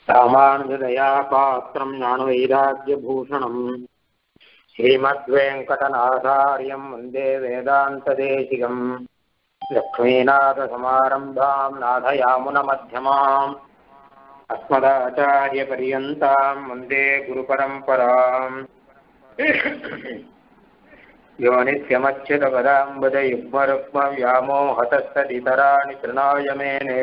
रामानुजदया पात्रम् ज्ञानवैराग्यभूषणम् श्रीमद्वेङ्कटनाथार्यम् वन्दे वेदान्तदेशिकम् लक्ष्मीनाथसमारम्भाम् नाथयामुनमध्यमाम् अस्मदाचार्यपर्यन्ताम् वन्दे गुरुपरम्पराम् योनित्यमच्युतपदाम्बुजयुग्मरुक्मव्यामोहतस्तदितराणि तृणाय मेने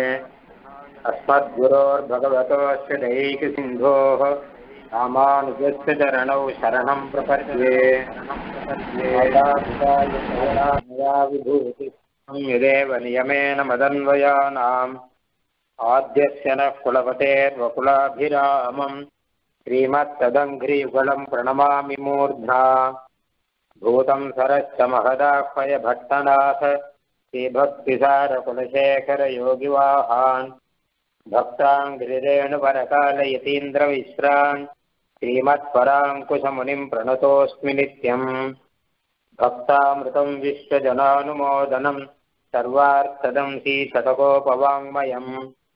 अस्मद्गुरोर्भगवतोऽस्य दैकसिन्धोः रामानुजस्य चरणौ शरणं प्रपद्ये मया विभूतिः यदेव नियमेन मदन्वयानाम् आद्यस्य नः कुलपतेर्वकुलाभिरामम् श्रीमत्तदङ्घ्रियुगलम् प्रणमामि मूर्ध्ना भूतं सरश्च महदाह्वय भट्टनाथ श्रीभक्तिसारकुलशेखरयोगिवाहान् भक्ताङ्गिरेणुपरकालयतीन्द्रविश्रान् श्रीमत्पराङ्कुशमुनिम् प्रणतोऽस्मि नित्यम् भक्तामृतम् विश्वजनानुमोदनम् सर्वार्थदम् श्रीशतकोपवाङ्मयम्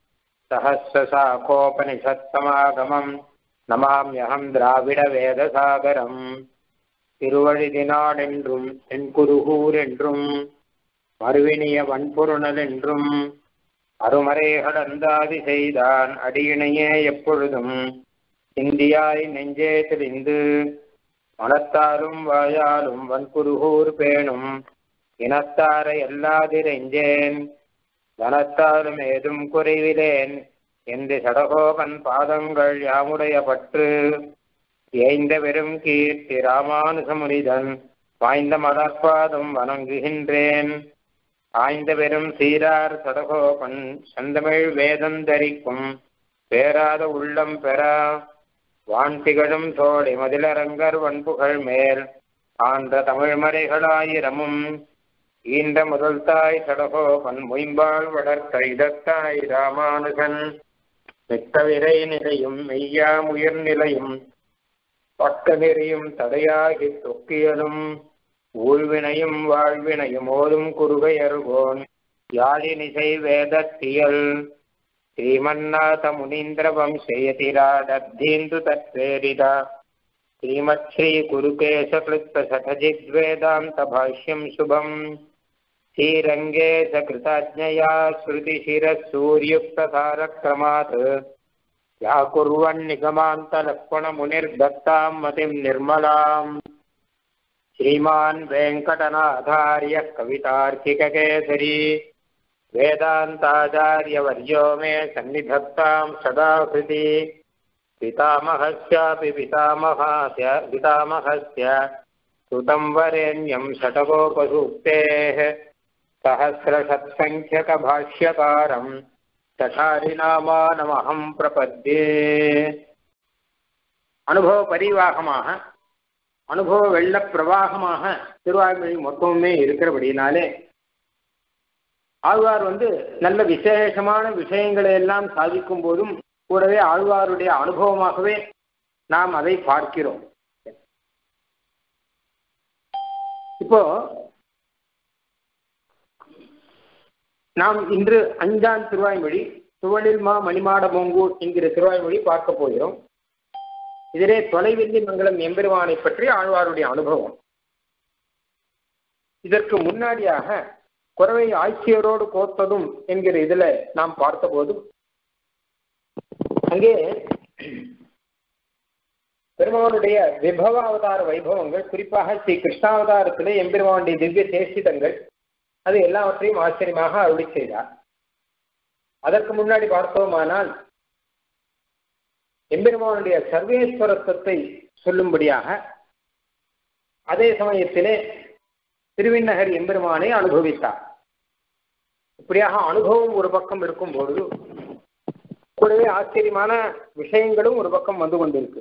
सहस्रशाखोपनिषत्समागमम् नमाम्यहम् द्राविडवेदसागरम् திருவழிதினாடென்றும் தென்குருகூர் என்றும் மறுவினிய வன்பொருணல் என்றும் அருமறைகள் அந்தாதி செய்தான் அடியினையே எப்பொழுதும் இந்தியாய் நெஞ்சே தெளிந்து மனத்தாலும் வாயாலும் வன்புருகூர் பேணும் இனத்தாரை எல்லாதிரெஞ்சேன் தனத்தாலும் ஏதும் குறைவிலேன் என்று சடகோபன் பாதங்கள் யாமுடைய பற்று ஏய்ந்த பெரும் கீர்த்தி ராமானுசமுனிதன் வாய்ந்த மலர்பாதம் வணங்குகின்றேன் ஆய்ந்த பெரும் சீரார் சடகோபன் செந்தமிழ் வேதம் தரிக்கும் பேராத உள்ளம் பெறா வான்திகழும் தோழி மதிலரங்கர் வன்புகழ் மேல் ஆன்ற தமிழ்மறைகளாயிரமும் ஈன்ற முதல் தாய் சடகோபன் மொயம்பால் வளர்த்த இதத்தாய் ராமானுகன் மித்தவிரை நிலையும் மெய்யாமுயிர் நிலையும் பக்க நெறியும் தடையாகி தொக்கியலும் ஊழ்வினையும் வாழ்வினையும் ஓதும் குறுகையருகோன் யாழினிசை வேதத்தியல் ஸ்ரீமன்னாத முனீந்திர வம்சயதிராடத்தீந்து தத்வேரித ஸ்ரீமத் ஸ்ரீ குருகேசக்லுப்த சதஜித்வேதாந்த பாஷ்யம் சுபம் ஸ்ரீரங்கே சகிருதாஜ்ஞயா ஸ்ருதிशिरसूर्युक्ततारक्रमात् या कुर्वन्निगमान्तलक्ष्मणमुनिर्दत्ताम् मतिम् निर्मलाम् श्रीमान् वेङ्कटनाथार्यः कवितार्किककेसरी वेदान्ताचार्यवर्यो मे सन्निधत्ताम् सदा हृदि पितामहस्यापि पितामहास्य पितामहस्य सुतम् वरेण्यम् षटकोपसूक्तेः सहस्रषत्सङ्ख्यकभाष्यकारम् சகாரிநாமானமகம் பிரபத்தே அனுபவ பரிவாகமாக அனுபவ வெள்ள பிரவாகமாக திருவாய்மொழி மொத்தமுமே இருக்கிறபடினாலே ஆழ்வார் வந்து நல்ல விசேஷமான விஷயங்களை எல்லாம் சாதிக்கும் போதும் கூடவே ஆழ்வாருடைய அனுபவமாகவே நாம் அதை பார்க்கிறோம் இப்போ நாம் இன்று அஞ்சாம் திருவாய்மொழி துவளில் மா மணிமாட மொங்கு என்கிற திருவாய்மொழி பார்க்க போகிறோம் இதிலே தொலைவெள்ளி மங்கலம் எம்பெருமானை பற்றி ஆழ்வாருடைய அனுபவம் இதற்கு முன்னாடியாக குறவை ஆட்சியரோடு கோத்ததும் என்கிற இதுல நாம் பார்த்தபோதும் அங்கே பெருமானுடைய விபவ அவதார வைபவங்கள் குறிப்பாக ஸ்ரீ கிருஷ்ணாவதாரத்திலே எம்பெருமானுடைய திவ்ய சேஷிதங்கள் அது எல்லாவற்றையும் ஆச்சரியமாக அருளி செய்தார் அதற்கு முன்னாடி பார்த்தோமானால் எம்பெருமானுடைய சர்வேஸ்வரத்துவத்தை சொல்லும்படியாக அதே சமயத்திலே திருவிண்ணகர் எம்பெருமானை அனுபவித்தார் இப்படியாக அனுபவம் ஒரு பக்கம் இருக்கும் பொழுது கூடவே ஆச்சரியமான விஷயங்களும் ஒரு பக்கம் வந்து கொண்டிருக்கு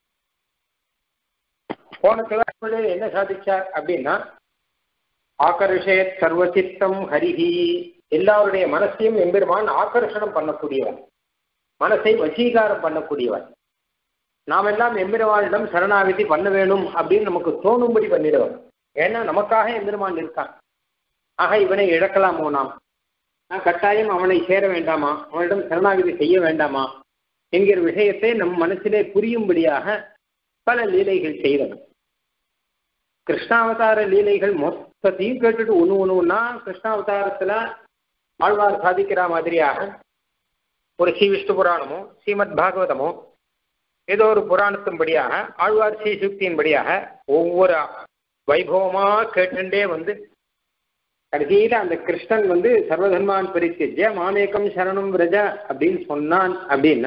போன கிளாஸ்ல என்ன சாதிச்சார் அப்படின்னா ஆகர்ஷேத் சர்வசித்தம் ஹரிஹி எல்லாருடைய மனசையும் எம்பெருமான் ஆகர்ஷணம் பண்ணக்கூடியவன் மனசை வசீகாரம் பண்ணக்கூடியவன் நாம் எல்லாம் எம்பெருமானிடம் சரணாகதி பண்ண வேணும் அப்படின்னு நமக்கு தோணும்படி பண்ணிடுவன் ஏன்னா நமக்காக எம்பெருமான் இருக்கான் ஆக இவனை இழக்கலாமோ நாம் நான் கட்டாயம் அவனை சேர வேண்டாமா அவனிடம் சரணாகதி செய்ய வேண்டாமா என்கிற விஷயத்தை நம் மனசிலே புரியும்படியாக பல லீலைகள் செய்தவன் கிருஷ்ணாவதார லீலைகள் மொத்தத்தையும் கேட்டுட்டு ஒன்று ஒன்று ஒன்றா கிருஷ்ணாவதாரத்தில் ஆழ்வார் சாதிக்கிற மாதிரியாக ஒரு ஸ்ரீ விஷ்ணு புராணமோ ஸ்ரீமத் பாகவதமோ ஏதோ ஒரு புராணத்தின்படியாக ஆழ்வார் ஸ்ரீ சுக்தியின்படியாக ஒவ்வொரு வைபவமா கேட்டுண்டே வந்து கடைசியில அந்த கிருஷ்ணன் வந்து சர்வதர்மான் பரித்திய மாமேக்கம் சரணம் விரஜ அப்படின்னு சொன்னான் அப்படின்னா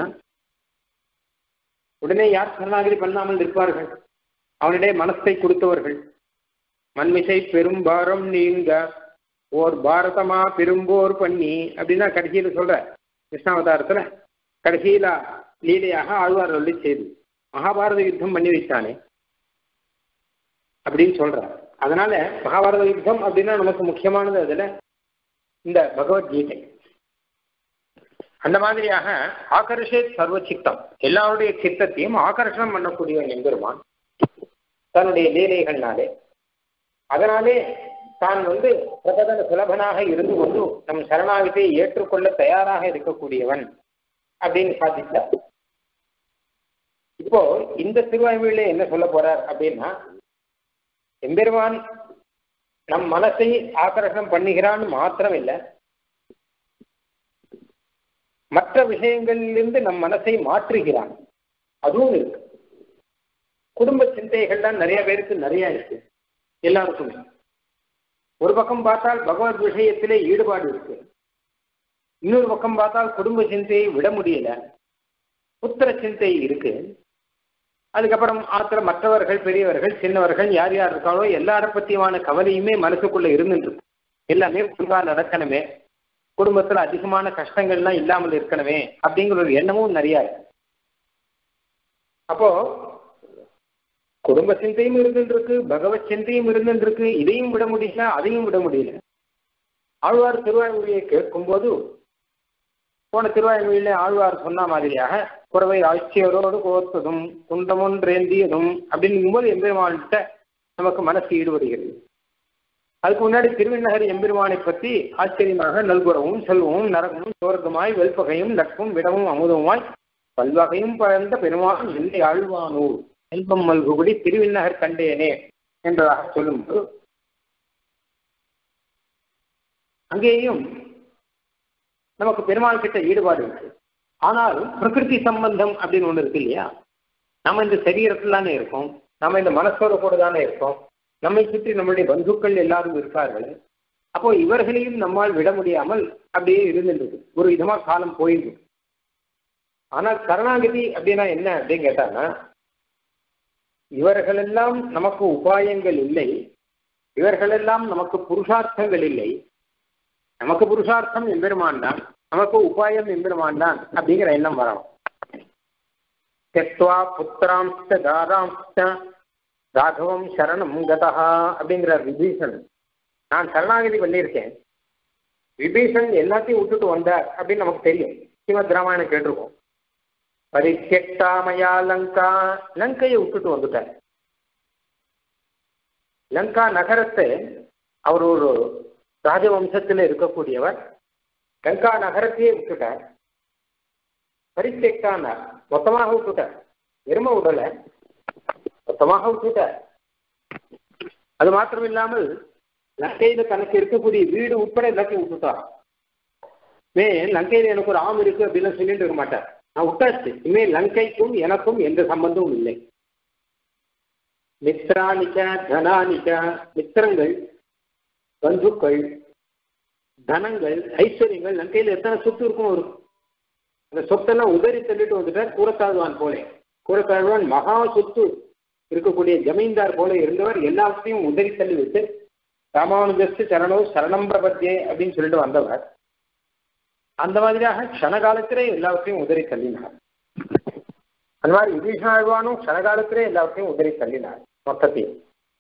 உடனே யார் சரணாகதி பண்ணாமல் இருப்பார்கள் அவனிடையே மனசை கொடுத்தவர்கள் மண்மிசை பெரும்பாரம் நீங்க ஓர் பாரதமா பெரும்போர் பண்ணி அப்படின்னா கடைசியில சொல்ற கிருஷ்ணாவதாரத்துல கடைசியில லீலையாக ஆழ்வார் சொல்லி செய்து மகாபாரத யுத்தம் பண்ணி வைத்தானே அப்படின்னு சொல்றார் அதனால மகாபாரத யுத்தம் அப்படின்னா நமக்கு முக்கியமானது அதுல இந்த பகவத்கீதை அந்த மாதிரியாக ஆகர்ஷே சர்வ சித்தம் எல்லாருடைய சித்தத்தையும் ஆகர்ஷணம் பண்ணக்கூடியவன் எம்பெருமான் தன்னுடைய லீலைகள்னாலே அதனாலே தான் வந்து பிரபதன சுலபனாக இருந்து கொண்டு நம் சரணாகத்தை ஏற்றுக்கொள்ள தயாராக இருக்கக்கூடியவன் அப்படின்னு சாதித்தார் இப்போ இந்த திருவாய்மொழியில என்ன சொல்ல போறார் அப்படின்னா எம்பெருமான் நம் மனசை ஆக்கர்ஷணம் பண்ணுகிறான்னு மாத்திரம் இல்லை மற்ற விஷயங்களிலிருந்து நம் மனசை மாற்றுகிறான் அதுவும் இருக்கு குடும்ப சிந்தைகள்லாம் நிறைய பேருக்கு நிறைய இருக்கு எல்லாருக்குமே ஒரு பக்கம் பார்த்தால் பகவத் விஷயத்திலே ஈடுபாடு இருக்கு இன்னொரு பக்கம் பார்த்தால் குடும்ப சிந்தையை விட முடியல புத்திர சிந்தை இருக்கு அதுக்கப்புறம் ஆத்திர மற்றவர்கள் பெரியவர்கள் சின்னவர்கள் யார் யார் இருக்காளோ எல்லார பத்தியமான கவலையுமே மனசுக்குள்ள இருந்துட்டு இருக்கு எல்லாமே ஒழுங்கா நடக்கணுமே குடும்பத்துல அதிகமான கஷ்டங்கள்லாம் இல்லாமல் இருக்கணுமே அப்படிங்கிற ஒரு எண்ணமும் நிறைய இருக்கு அப்போ குடும்ப சிந்தையும் இருந்துருக்கு பகவத் சிந்தையும் இருந்துருக்கு இதையும் விட முடியல அதையும் விட முடியல ஆழ்வார் திருவாய்மொழியை கேட்கும்போது போன திருவாய்மொழியில ஆழ்வார் சொன்ன மாதிரியாக குறவை ஆட்சியரோடு கோர்த்ததும் துண்டமொன்றேந்தியதும் அப்படிங்கும்போது எம்பெருமான்கிட்ட நமக்கு மனசு ஈடுபடுகிறது அதுக்கு முன்னாடி திருவண்ணகர் எம்பெருமானை பற்றி ஆச்சரியமாக நல்குறவும் செல்வமும் நரகமும் சோர்க்கமாய் வெல்பகையும் நட்பும் விடமும் அமுதமாய் பல்வகையும் பழந்த பெருமான் எல்லை ஆழ்வானூர் செல்வம் மல்குபடி திருவிண்ணகர் கண்டேனே என்றதாக சொல்லும்போது அங்கேயும் நமக்கு பெருமாள் கிட்ட ஈடுபாடு இருக்கு ஆனாலும் பிரகிருதி சம்பந்தம் அப்படின்னு ஒன்று இருக்கு இல்லையா நம்ம இந்த சரீரத்தில் தானே இருக்கோம் நம்ம இந்த மனசோட கூட தானே இருக்கோம் நம்மை சுற்றி நம்மளுடைய பந்துக்கள் எல்லாரும் இருக்கார்கள் அப்போ இவர்களையும் நம்மால் விட முடியாமல் அப்படியே இருந்துருக்கு ஒரு விதமா காலம் போயிருக்கு ஆனால் கருணாகதி அப்படின்னா என்ன அப்படின்னு கேட்டாங்கன்னா இவர்களெல்லாம் நமக்கு உபாயங்கள் இல்லை இவர்களெல்லாம் நமக்கு புருஷார்த்தங்கள் இல்லை நமக்கு புருஷார்த்தம் எம்பெருமான் தான் நமக்கு உபாயம் எம்பெருமான் தான் அப்படிங்கிற எண்ணம் வரணும் தெத்வா புத்திராம்ஸ்ட தாராம்ஸ்ட ராகவம் சரணம் கதா அப்படிங்கிற விபீஷன் நான் சரணாகதி பண்ணியிருக்கேன் விபீஷன் எல்லாத்தையும் விட்டுட்டு வந்தார் அப்படின்னு நமக்கு தெரியும் ஸ்ரீமத் ராமாயணம் கேட்டிருக்கோம் பரிச்செட்டாமயா லங்கா லங்கையை விட்டுட்டு வந்துட்டார் லங்கா நகரத்தை அவர் ஒரு ராஜவம்சத்தில் இருக்கக்கூடியவர் லங்கா நகரத்தையே விட்டுட்டார் பரிச்செட்டானார் மொத்தமாக விட்டுட்டார் எரும விடல மொத்தமாக விட்டுட்டார் அது மாத்திரம் இல்லாமல் லங்கையில தனக்கு இருக்கக்கூடிய வீடு உட்பட எல்லாத்தையும் விட்டுட்டார் மே லங்கையில எனக்கு ஒரு ஆம் இருக்கு அப்படின்னு சொல்லிட்டு இருக்க மாட்டார் நான் விட்டாச்சு இனிமேல் லங்கைக்கும் எனக்கும் எந்த சம்பந்தமும் இல்லை மித்ராணிக்க தனானிக்க மித்திரங்கள் பந்துக்கள் தனங்கள் ஐஸ்வர்யங்கள் லங்கையில் எத்தனை சொத்து இருக்கும் ஒரு அந்த சொத்தெல்லாம் உதறி தள்ளிட்டு வந்துட்டார் கூறத்தாழ்வான் போலே கூறத்தாழ்வான் மகா சொத்து இருக்கக்கூடிய ஜமீன்தார் போல இருந்தவர் எல்லாத்தையும் உதறி தள்ளி விட்டு ராமானுஜஸ்து சரணோ சரணம் பிரபத்தியே அப்படின்னு சொல்லிட்டு வந்தவர் அந்த மாதிரியாக க்ஷணகாலத்திலே எல்லாவற்றையும் உதறி தள்ளினார் அந்த மாதிரி விபீஷணாழ்வானும் க்ஷணகாலத்திலே எல்லாவற்றையும் உதறி தள்ளினார் மொத்தத்தையும்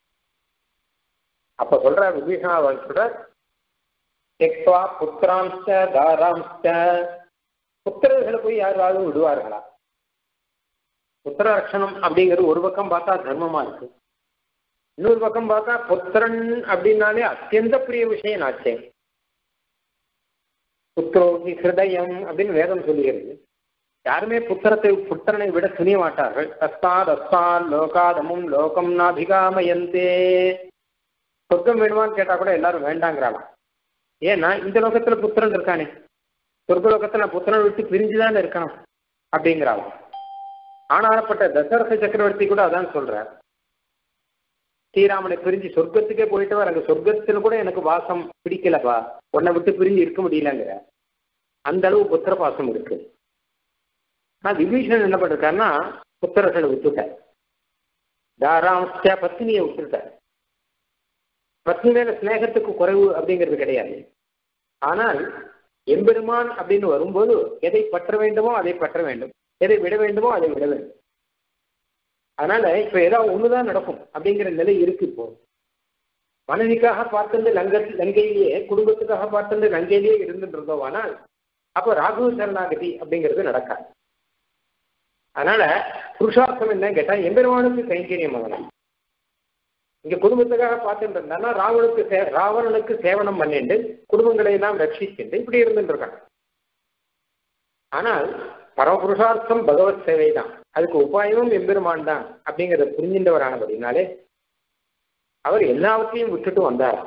அப்ப சொல்ற விபீஷணாழ்வான் சொல்ற தெக்வா புத்திராம்ச தாராம்ச புத்திரர்களை போய் யாராவது விடுவார்களா புத்திர ரட்சணம் அப்படிங்கிறது ஒரு பக்கம் பார்த்தா தர்மமா இருக்கு இன்னொரு பக்கம் பார்த்தா புத்திரன் அப்படின்னாலே அத்தியந்த பிரிய விஷயம் ஆச்சே புத்திரோகி ஹிருதயம் அப்படின்னு வேதம் சொல்லுகிறது யாருமே புத்திரத்தை புத்திரனை விட துணிய மாட்டார்கள் தஸ்தாத் அஸ்தான் லோகாதமும் லோகம் நாபிகாமயந்தே சொர்க்கம் வேணுமான்னு கேட்டா கூட எல்லாரும் வேண்டாங்கிறாளாம் ஏன்னா இந்த லோகத்துல புத்திரன் இருக்கானே சொர்க்க லோகத்துல புத்திரன் விட்டு பிரிஞ்சுதான் இருக்கணும் அப்படிங்கிறாளாம் ஆனாப்பட்ட தசரத சக்கரவர்த்தி கூட அதான் சொல்றார் ஸ்ரீராமனை பிரிஞ்சு சொர்க்கத்துக்கே போயிட்டவர் அங்க சொர்க்கத்துல கூட எனக்கு வாசம் பிடிக்கலப்பா உன்னை விட்டு பிரிஞ்சு இருக்க முடியலங்கிற அந்த அளவு புத்திர பாசம் இருக்கு ஆனா விபீஷணன் என்ன பண்ணிருக்காருன்னா புத்திரர்களை விட்டுட்டார் தாராம்ஸ்ட பத்னியை விட்டுட்டார் பத்னி மேல சிநேகத்துக்கு குறைவு அப்படிங்கிறது கிடையாது ஆனால் எம்பெருமான் அப்படின்னு வரும்போது எதை பற்ற வேண்டுமோ அதை பற்ற வேண்டும் எதை விட வேண்டுமோ அதை விட வேண்டும் அதனால இப்ப ஏதாவது ஒண்ணுதான் நடக்கும் அப்படிங்கிற நிலை இருக்கு இப்போ மனைவிக்காக பார்த்துட்டு லங்க லங்கையிலேயே குடும்பத்துக்காக பார்த்துட்டு லங்கையிலேயே இருந்துட்டு இருந்தோம் ஆனால் அப்போ ராகுவ சரணாகதி அப்படிங்கிறது நடக்காது அதனால புருஷார்த்தம் என்ன கேட்டா எம்பெருமானுக்கு கைங்கரியம் ஆகணும் இங்க குடும்பத்துக்காக பார்த்துட்டு இருந்தானா ராவனுக்கு சே ராவணனுக்கு சேவனம் பண்ணிட்டு குடும்பங்களை எல்லாம் ரட்சிச்சுட்டு இப்படி இருந்துட்டு இருக்காங்க ஆனால் பரமபுருஷார்த்தம் பகவத் சேவை தான் அதுக்கு உபாயமும் எம்பெருமான் தான் அப்படிங்கிறத புரிஞ்சின்றவரானபடினாலே அவர் எல்லாவற்றையும் விட்டுட்டு வந்தார்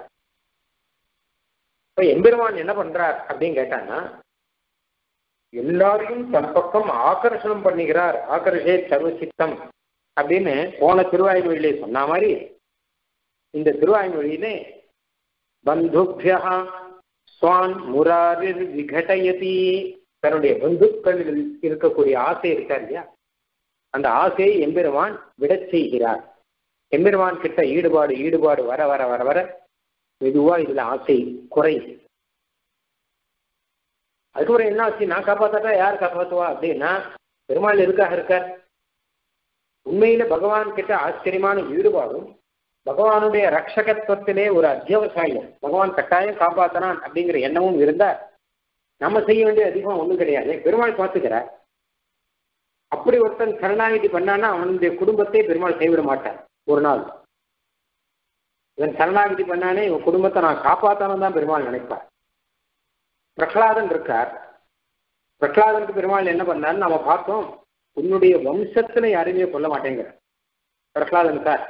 இப்ப எம்பெருமான் என்ன பண்றார் அப்படின்னு கேட்டான்னா எல்லாரையும் தன் பக்கம் ஆகர்ஷணம் பண்ணுகிறார் ஆகர்ஷே சர்வசித்தம் அப்படின்னு போன திருவாய்மொழியிலே சொன்ன மாதிரி இந்த திருவாய்மொழியிலே பந்துபியா சுவான் முராரிர் விகடயதி தன்னுடைய பந்துக்களில் இருக்கக்கூடிய ஆசை இருக்கா இல்லையா அந்த ஆசையை எம்பெருமான் விடச் செய்கிறார் எம்பெருமான் கிட்ட ஈடுபாடு ஈடுபாடு வர வர வர வர மெதுவா இதுல ஆசை குறையுது அதுக்கப்புறம் என்ன ஆச்சு நான் காப்பாத்தாட்டா யார் காப்பாத்துவா அப்படின்னா பெருமாள் எதுக்காக இருக்கார் உண்மையில பகவான் கிட்ட ஆச்சரியமான ஈடுபாடும் பகவானுடைய ரட்சகத்துவத்திலே ஒரு அத்தியாவசாயம் பகவான் கட்டாயம் காப்பாத்தனான் அப்படிங்கிற எண்ணமும் இருந்தா நம்ம செய்ய வேண்டிய அதிகம் ஒண்ணும் கிடையாது பெருமாள் பார்த்துக்கிறார் அப்படி ஒருத்தன் சரணாகிதி பண்ணான்னா அவனுடைய குடும்பத்தை பெருமாள் கைவிட மாட்டார் ஒரு நாள் இவன் சரணாகிதி பண்ணானே இவன் குடும்பத்தை நான் காப்பாத்தானு தான் பெருமாள் நினைப்பார் பிரகலாதன் இருக்கார் பிரகலாதனுக்கு பெருமாள் என்ன பண்ணார்னு நம்ம பார்த்தோம் உன்னுடைய வம்சத்துல யாரையுமே கொல்ல மாட்டேங்கிற பிரகலாதன் சார்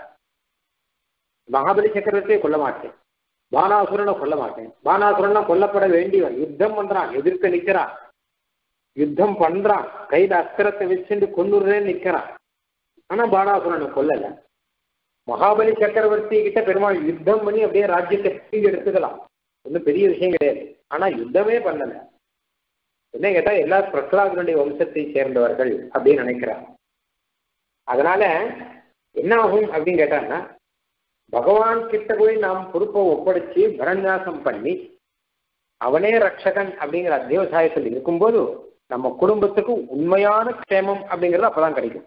மகாபலி சக்கரவர்த்தியை கொல்ல மாட்டேன் பானாசுரனை கொல்ல மாட்டேன் பானாசுரனை கொல்லப்பட வேண்டியவன் யுத்தம் பண்றான் எதிர்க்க நிக்கிறான் யுத்தம் பண்றான் கையில அஸ்திரத்தை வச்சுட்டு கொண்டுறேன்னு நிக்கிறான் ஆனா பானாசுரனை கொல்லல மகாபலி சக்கரவர்த்தி கிட்ட பெருமாள் யுத்தம் பண்ணி அப்படியே ராஜ்யத்தை திரும்பி எடுத்துக்கலாம் ஒன்றும் பெரிய விஷயம் கிடையாது ஆனா யுத்தமே பண்ணல என்ன கேட்டா எல்லா பிரகலாதனுடைய வம்சத்தை சேர்ந்தவர்கள் அப்படின்னு நினைக்கிறார் அதனால என்ன ஆகும் அப்படின்னு கேட்டாங்கன்னா பகவான் கிட்ட போய் நாம் பொறுப்பை ஒப்படைச்சு பரநியாசம் பண்ணி அவனே ரட்சகன் அப்படிங்கிற அத்தியவசாயத்தில் இருக்கும்போது நம்ம குடும்பத்துக்கு உண்மையான க்ஷேமம் அப்படிங்கிறது அப்பதான் கிடைக்கும்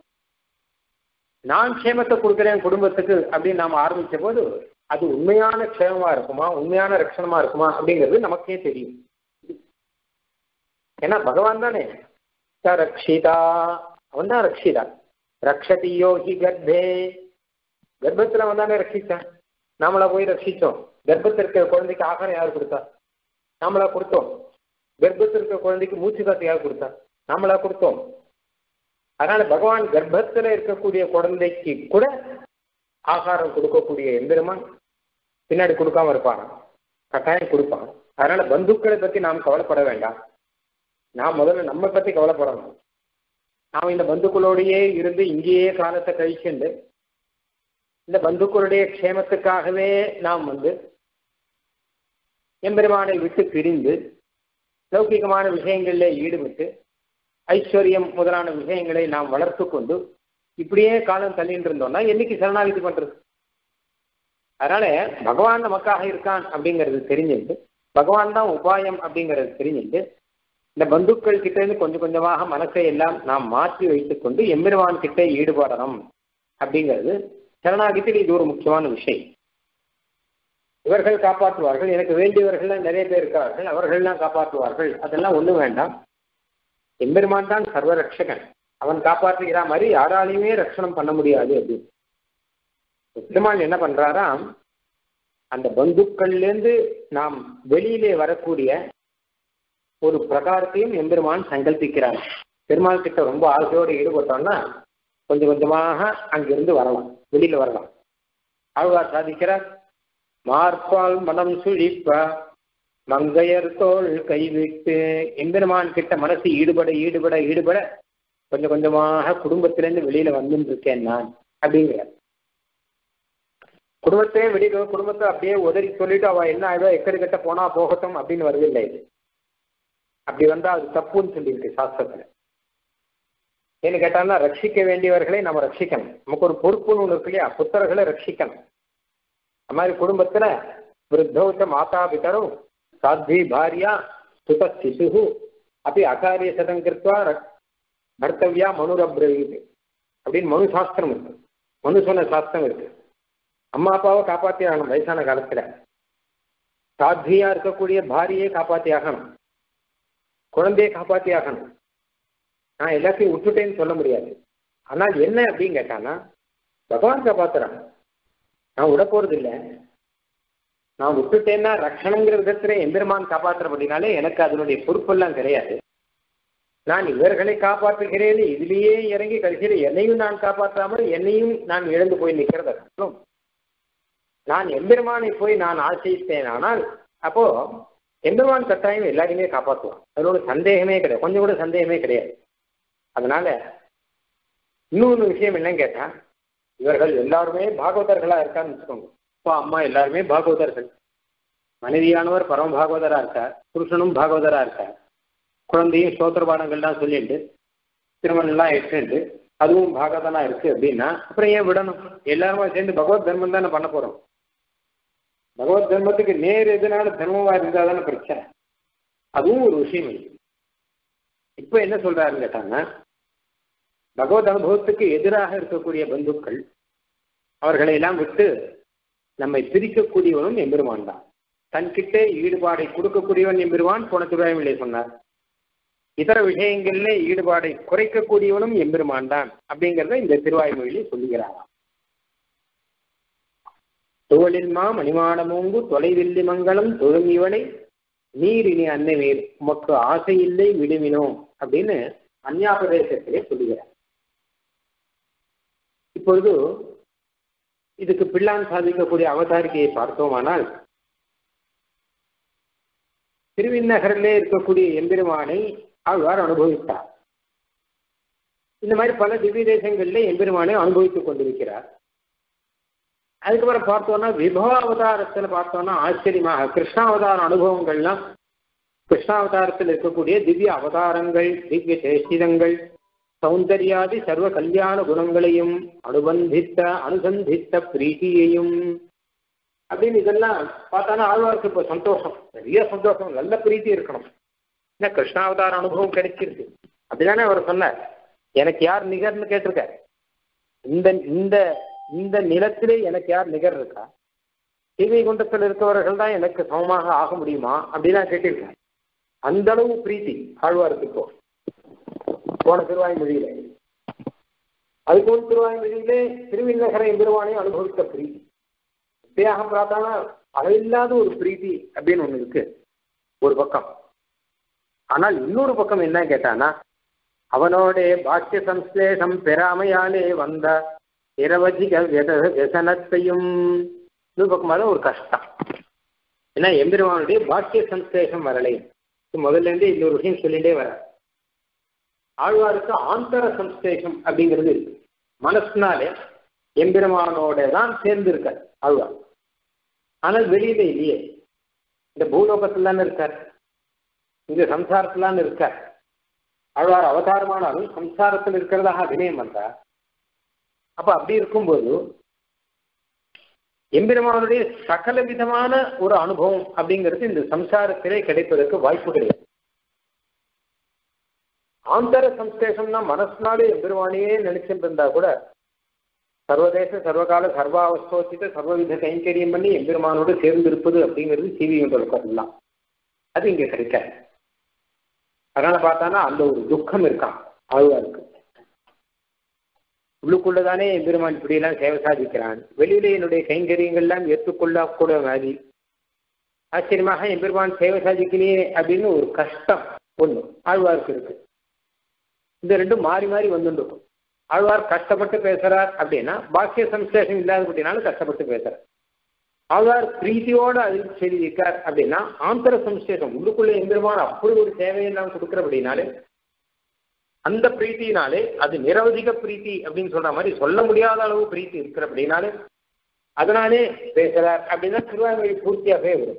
நான் க்ஷேமத்தை கொடுக்குறேன் குடும்பத்துக்கு அப்படின்னு நாம் ஆரம்பிச்ச போது அது உண்மையான க்ஷேமமா இருக்குமா உண்மையான ரட்சணமா இருக்குமா அப்படிங்கிறது நமக்கே தெரியும் ஏன்னா பகவான் தானே ரக்ஷிதா அவன் தான் ரக்ஷிதா ரக்ஷதி யோகி கர்ப்பே கர்ப்பத்தில் அவன் தானே ரட்சித்தான் நாமளா போய் ரட்சித்தோம் கர்ப்பத்தில் இருக்கிற குழந்தைக்கு ஆகாரம் யார் கொடுத்தா நாமளா கொடுத்தோம் கர்ப்பத்தில் இருக்கிற குழந்தைக்கு மூச்சு காத்து யார் கொடுத்தா நாமளா கொடுத்தோம் அதனால பகவான் கர்ப்பத்தில் இருக்கக்கூடிய குழந்தைக்கு கூட ஆகாரம் கொடுக்கக்கூடிய எம்பெருமான் பின்னாடி கொடுக்காம இருப்பான் கட்டாயம் கொடுப்பான் அதனால பந்துக்களை பத்தி நாம் கவலைப்பட வேண்டாம் நான் முதல்ல நம்ம பத்தி கவலைப்படணும் நாம் இந்த பந்துக்களோடையே இருந்து இங்கேயே காலத்தை கழிச்சுண்டு இந்த பந்துக்களுடைய க்ஷேமத்துக்காகவே நாம் வந்து எம்பெருமானை விட்டு பிரிந்து லௌகிகமான விஷயங்களில் ஈடுபட்டு ஐஸ்வர்யம் முதலான விஷயங்களை நாம் வளர்த்து கொண்டு இப்படியே காலம் தள்ளிட்டு இருந்தோம்னா என்னைக்கு சரணாகிதி பண்றது அதனால பகவான் நமக்காக இருக்கான் அப்படிங்கிறது தெரிஞ்சுட்டு பகவான் தான் உபாயம் அப்படிங்கிறது தெரிஞ்சுட்டு இந்த பந்துக்கள் கிட்ட இருந்து கொஞ்சம் கொஞ்சமாக மனசை எல்லாம் நாம் மாற்றி வைத்துக்கொண்டு எம்பெருமான் கிட்ட ஈடுபடணும் அப்படிங்கிறது சரணாகித்தில் இது ஒரு முக்கியமான விஷயம் இவர்கள் காப்பாற்றுவார்கள் எனக்கு வேண்டியவர்கள் நிறைய பேர் இருக்கிறார்கள் அவர்கள்லாம் காப்பாற்றுவார்கள் அதெல்லாம் ஒன்றும் வேண்டாம் எம்பெருமான் தான் சர்வரட்சகன் அவன் காப்பாற்றுகிற மாதிரி யாராலையுமே ரட்சணம் பண்ண முடியாது அப்படின்னு பெருமாள் என்ன பண்றாராம் அந்த பந்துக்கள்லேருந்து நாம் வெளியிலே வரக்கூடிய ஒரு பிரகாரத்தையும் எம்பெருமான் சங்கல்பிக்கிறார் பெருமாள் கிட்ட ரொம்ப ஆசையோடு ஈடுபட்டோம்னா கொஞ்சம் கொஞ்சமாக அங்கிருந்து வரலாம் வெளியில வரலாம் ஆழ்வார் சாதிக்கிறார் மார்பால் மனம் சுழிப்ப மங்கையர் தோள் கைவிட்டு எம்பெருமான் கிட்ட மனசு ஈடுபட ஈடுபட ஈடுபட கொஞ்சம் கொஞ்சமாக குடும்பத்திலேருந்து வெளியில வந்துட்டு இருக்கேன் நான் அப்படிங்கிற குடும்பத்தையே வெளியில குடும்பத்தை அப்படியே உதறி சொல்லிட்டு அவ என்ன ஆயிடோ எக்கடி கட்ட போனா போகட்டும் அப்படின்னு வருதில்லை இது அப்படி வந்தா அது தப்புன்னு சொல்லியிருக்கு சாஸ்திரத்துல ஏன்னு கேட்டாங்கன்னா ரட்சிக்க வேண்டியவர்களை நம்ம ரட்சிக்கணும் நமக்கு ஒரு பொறுப்புன்னு ஒன்று இருக்கு இல்லையா புத்தர்களை ரட்சிக்கணும் அது மாதிரி குடும்பத்துல விருத்தௌச்ச மாதா பிதரும் சாத்வி பாரியா சுத சிசு அப்படி அகாரிய சதம் கிருத்வா பர்த்தவியா மனுரப்ரவீது அப்படின்னு மனு சாஸ்திரம் இருக்கு மனு சொன்ன சாஸ்திரம் இருக்கு அம்மா அப்பாவை காப்பாத்தி ஆகணும் வயசான காலத்துல சாத்வியா இருக்கக்கூடிய பாரியை காப்பாத்தி ஆகணும் குழந்தையை காப்பாத்தி ஆகணும் நான் எல்லாத்தையும் விட்டுட்டேன்னு சொல்ல முடியாது ஆனால் என்ன அப்படின்னு கேட்டானா பகவான் காப்பாத்துறான் நான் விட போறது இல்லை நான் விட்டுட்டேன்னா ரக்ஷணங்கிற விதத்துல எம்பெருமான் காப்பாற்றுறபடினாலே எனக்கு அதனுடைய பொறுப்பெல்லாம் கிடையாது நான் இவர்களை காப்பாற்றுகிறேன் இதுலேயே இறங்கி கடைசியில் என்னையும் நான் காப்பாற்றாமல் என்னையும் நான் இழந்து போய் நிற்கிறத காட்டிலும் நான் எம்பெருமானை போய் நான் ஆசைத்தேன் ஆனால் அப்போ எம்பெருமான் கட்டாயம் எல்லாரையுமே காப்பாற்றுவான் அதோட சந்தேகமே கிடையாது கொஞ்சம் கூட சந்தேகமே கிடையாது அதனால இன்னொன்று விஷயம் என்னன்னு கேட்டா இவர்கள் எல்லாருமே பாகவதர்களா இருக்கான்னு வச்சுக்கோங்க அப்பா அம்மா எல்லாருமே பாகவதர்கள் மனைவியானவர் பரம பாகவதரா இருக்கார் புருஷனும் பாகவதரா இருக்கார் குழந்தையும் ஸ்தோத்திர பாடங்கள்லாம் சொல்லிட்டு திருமணம்லாம் எடுத்துட்டு அதுவும் பாகவதனா இருக்கு அப்படின்னா அப்புறம் ஏன் விடணும் எல்லாருமே சேர்ந்து பகவத் தர்மம் தானே பண்ண போறோம் பகவத் தர்மத்துக்கு நேர் எதுனால தர்மமா இருந்தா தானே பிரச்சனை அதுவும் ஒரு விஷயம் இருக்கு இப்ப என்ன சொல்றாருன்னு கேட்டாங்கன்னா பகவத் அனுபவத்துக்கு எதிராக இருக்கக்கூடிய பந்துக்கள் அவர்களை எல்லாம் விட்டு நம்மை பிரிக்கக்கூடியவனும் எம்பெருமான் தான் தன்கிட்ட ஈடுபாடை கொடுக்கக்கூடியவன் எம்பெருமான் போன திருவாயுமில்லை சொன்னார் இதர விஷயங்கள்ல ஈடுபாடை குறைக்கக்கூடியவனும் எம்பெருமான் தான் அப்படிங்கிறத இந்த திருவாய்மொழியிலே சொல்லுகிறாராம் துவளின்மா மணிமாடமோங்கு தொலைவில்லி மங்கலம் தொழும் இவனை நீர் இனி அன்னவீர் உமக்கு ஆசை இல்லை விடுவினோ அப்படின்னு அந்யாபதேசத்திலே சொல்லுகிறார் இப்பொழுது இதுக்கு பிள்ளான் சாதிக்கக்கூடிய அவதாரிகையை பார்த்தோமானால் திருவிண்ணகரிலே இருக்கக்கூடிய எம்பெருமானை ஆழ்வார் அனுபவித்தார் இந்த மாதிரி பல திவ்ய தேசங்களிலே எம்பெருமானை அனுபவித்துக் கொண்டிருக்கிறார் அதுக்கப்புறம் பார்த்தோம்னா விபவ அவதாரத்துல பார்த்தோம்னா ஆச்சரியமாக கிருஷ்ணாவதார அனுபவங்கள்லாம் கிருஷ்ணாவதாரத்தில் இருக்கக்கூடிய திவ்ய அவதாரங்கள் திவ்ய சேஷிதங்கள் சௌந்தர்யாதி சர்வ கல்யாண குணங்களையும் அனுபந்தித்த அனுசந்தித்த பிரீத்தியையும் அப்படின்னு இதெல்லாம் பார்த்தானா ஆழ்வாருக்கு இப்போ சந்தோஷம் நிறைய சந்தோஷம் நல்ல பிரீத்தி இருக்கணும் என்ன கிருஷ்ணாவதார அனுபவம் கிடைச்சிருக்கு அப்படிதானே அவர் சொன்னார் எனக்கு யார் நிகர்னு கேட்டிருக்காரு இந்த இந்த இந்த நிலத்திலே எனக்கு யார் நிகர் இருக்கா சீவை குண்டத்தில் இருக்கவர்கள் தான் எனக்கு சமமாக ஆக முடியுமா அப்படிதான் கேட்டிருக்காரு அந்த அளவு பிரீத்தி ஆழ்வாருக்கு இப்போ போன திருவாய்மொழியில அதுக்கு முன் திருவாய்மொழியிலே திருவிண்ணகர எம்பெருமானை அனுபவித்த பிரீத்தி இப்பயாக பார்த்தானா அளவில்லாத ஒரு பிரீத்தி அப்படின்னு ஒண்ணு இருக்கு ஒரு பக்கம் ஆனால் இன்னொரு பக்கம் என்ன கேட்டானா அவனோட பாக்கிய சம்ஸ்லேஷம் பெறாமையாலே வந்த இரவதிக வியசனத்தையும் இன்னொரு பக்கமாக ஒரு கஷ்டம் ஏன்னா எம்பெருமானுடைய பாக்கிய சம்ஸ்லேஷம் வரலை முதல்ல இருந்தே இன்னொரு விஷயம் சொல்லிட்டே வர ஆழ்வாருக்கு ஆந்தர சம்ஸ்லேஷம் அப்படிங்கிறது இருக்கு மனசுனாலே எம்பெருமானோட தான் சேர்ந்து இருக்கார் ஆழ்வார் ஆனால் வெளியில இல்லையே இந்த பூலோகத்துல தானே இருக்கார் இந்த சம்சாரத்துல இருக்கார் ஆழ்வார் அவதாரமானாலும் சம்சாரத்தில் இருக்கிறதாக அபிநயம் பண்றார் அப்ப அப்படி இருக்கும்போது எம்பெருமானுடைய சகல விதமான ஒரு அனுபவம் அப்படிங்கிறது இந்த சம்சாரத்திலே கிடைப்பதற்கு வாய்ப்பு கிடையாது ஆந்தர சம்ஸ்லேஷம்னா மனசுனாலே எம்பெருமானையே நினைச்சுட்டு இருந்தா கூட சர்வதேச சர்வகால சர்வாவஸ்தோசித்த சர்வவித கைங்கரியம் பண்ணி எம்பெருமானோடு சேர்ந்து இருப்பது அப்படிங்கிறது சிவியுண்டெல்லாம் அது இங்க கிடைக்காது அதனால பார்த்தானா அந்த ஒரு துக்கம் இருக்கான் ஆழ்வாருக்கு உள்ளுக்குள்ளதானே எம்பெருமான் இப்படியெல்லாம் சேவை சாதிக்கிறான் வெளியில என்னுடைய கைங்கரியங்கள்லாம் ஏற்றுக்கொள்ள கூட மாதிரி ஆச்சரியமாக எம்பெருமான் சேவை சாதிக்கலையே அப்படின்னு ஒரு கஷ்டம் ஒண்ணு ஆழ்வாருக்கு இருக்கு இந்த ரெண்டும் மாறி மாறி வந்துட்டு இருக்கும் ஆழ்வார் கஷ்டப்பட்டு பேசுறார் அப்படின்னா பாக்கிய சம்சேஷம் இல்லாதபடினாலும் கஷ்டப்பட்டு பேசுறார் ஆழ்வார் பிரீத்தியோடு அதில் செய்திருக்கார் அப்படின்னா ஆந்தர சம்சேஷம் உள்ளுக்குள்ள எந்திரமான அப்படி ஒரு சேவையெல்லாம் கொடுக்கிறபடினாலே அந்த பிரீத்தினாலே அது நிரவதிக பிரீத்தி அப்படின்னு சொல்ற மாதிரி சொல்ல முடியாத அளவு பிரீத்தி இருக்கிறபடினாலே அதனாலே பேசுறார் அப்படின்னா திருவாய்மொழி பூர்த்தியாகவே வரும்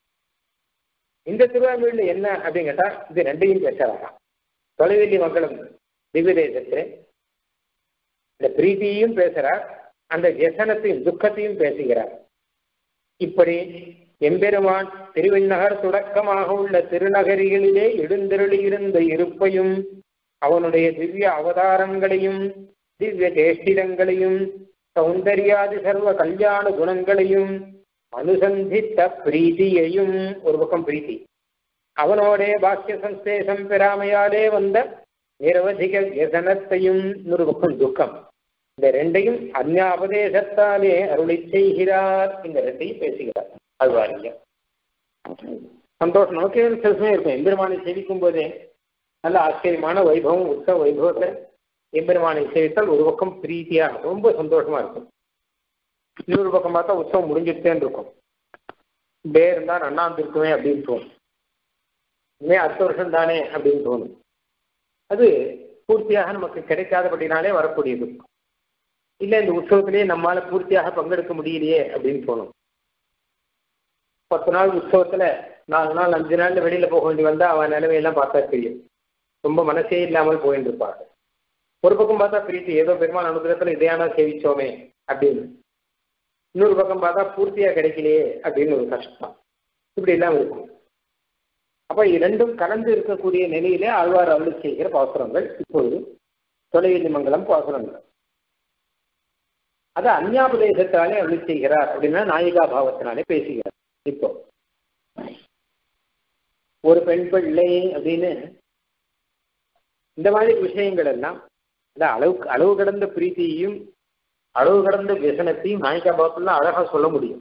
இந்த திருவாய்மொழியில என்ன அப்படின்னு கேட்டா இது ரெண்டையும் பேசுறாங்க தொலைவெளி மக்களும் திவ்ய தேசத்திலே இந்த பிரீத்தியையும் பேசுறார் அந்த வியசனத்தையும் துக்கத்தையும் பேசுகிறார் இப்படி எம்பெருமான் திருவெண்ணகர் தொடக்கமாக உள்ள திருநகரிகளிலே எழுந்தருளியிருந்த இருப்பையும் அவனுடைய திவ்ய அவதாரங்களையும் திவ்ய சேஷ்டிதங்களையும் சௌந்தர்யாதி சர்வ கல்யாண குணங்களையும் அனுசந்தித்த பிரீதியையும் ஒரு பக்கம் பிரீத்தி அவனோடே பாக்கிய சந்தேசம் பெறாமையாலே வந்த நிரவதிக வியசனத்தையும் ஒரு பக்கம் துக்கம் இந்த ரெண்டையும் அந்யாபதேசத்தாலே அருளை செய்கிறார் இந்த ரெண்டையும் பேசுகிறார் அழ்வாரிங்க சந்தோஷம் நமக்கு சில சமயம் இருக்கும் எம்பெருமானை சேவிக்கும் போதே நல்ல ஆச்சரியமான வைபவம் உற்சவ வைபவத்தை எம்பெருமானை சேவித்தால் ஒரு பக்கம் பிரீத்தியா ரொம்ப சந்தோஷமா இருக்கும் இன்னொரு பக்கம் பார்த்தா உற்சவம் முடிஞ்சுட்டேன்னு இருக்கும் இப்படியே இருந்தா நன்னாந்து இருக்குமே அப்படின்னு தோணும் இனிமே அடுத்த வருஷம் தானே அப்படின்னு தோணும் அது பூர்த்தியாக நமக்கு கிடைக்காதபடினாலே வரக்கூடியது இல்ல இந்த உற்சவத்திலேயே நம்மால பூர்த்தியாக பங்கெடுக்க முடியலையே அப்படின்னு தோணும் பத்து நாள் உற்சவத்துல நாலு நாள் அஞ்சு நாள்ல வெளியில போக வேண்டி வந்தா அவன் நிலைமையெல்லாம் பார்த்தா தெரியும் ரொம்ப மனசே இல்லாமல் போயிட்டு இருப்பாங்க ஒரு பக்கம் பார்த்தா பிரீத்தி ஏதோ பெருமாள் அனுகிரகத்துல இதையானா சேவிச்சோமே அப்படின்னு இன்னொரு பக்கம் பார்த்தா பூர்த்தியா கிடைக்கலையே அப்படின்னு ஒரு கஷ்டம் இப்படி எல்லாம் இருக்கும் அப்ப இரண்டும் கலந்து இருக்கக்கூடிய நிலையிலே ஆழ்வார் அருள் செய்கிற பாசுரங்கள் இப்பொழுது தொலைவெளி மங்கலம் பாசுரங்கள் அது அந்யாபதேசத்தாலே அருள் செய்கிறார் அப்படின்னா நாயிகா பாவத்தினாலே பேசுகிறார் இப்போ ஒரு பெண் பிள்ளை அப்படின்னு இந்த மாதிரி விஷயங்கள் எல்லாம் இந்த அளவுக்கு அளவு கடந்த பிரீத்தியையும் அளவு கடந்த வியசனத்தையும் நாயிகா பாவத்துல அழகா சொல்ல முடியும்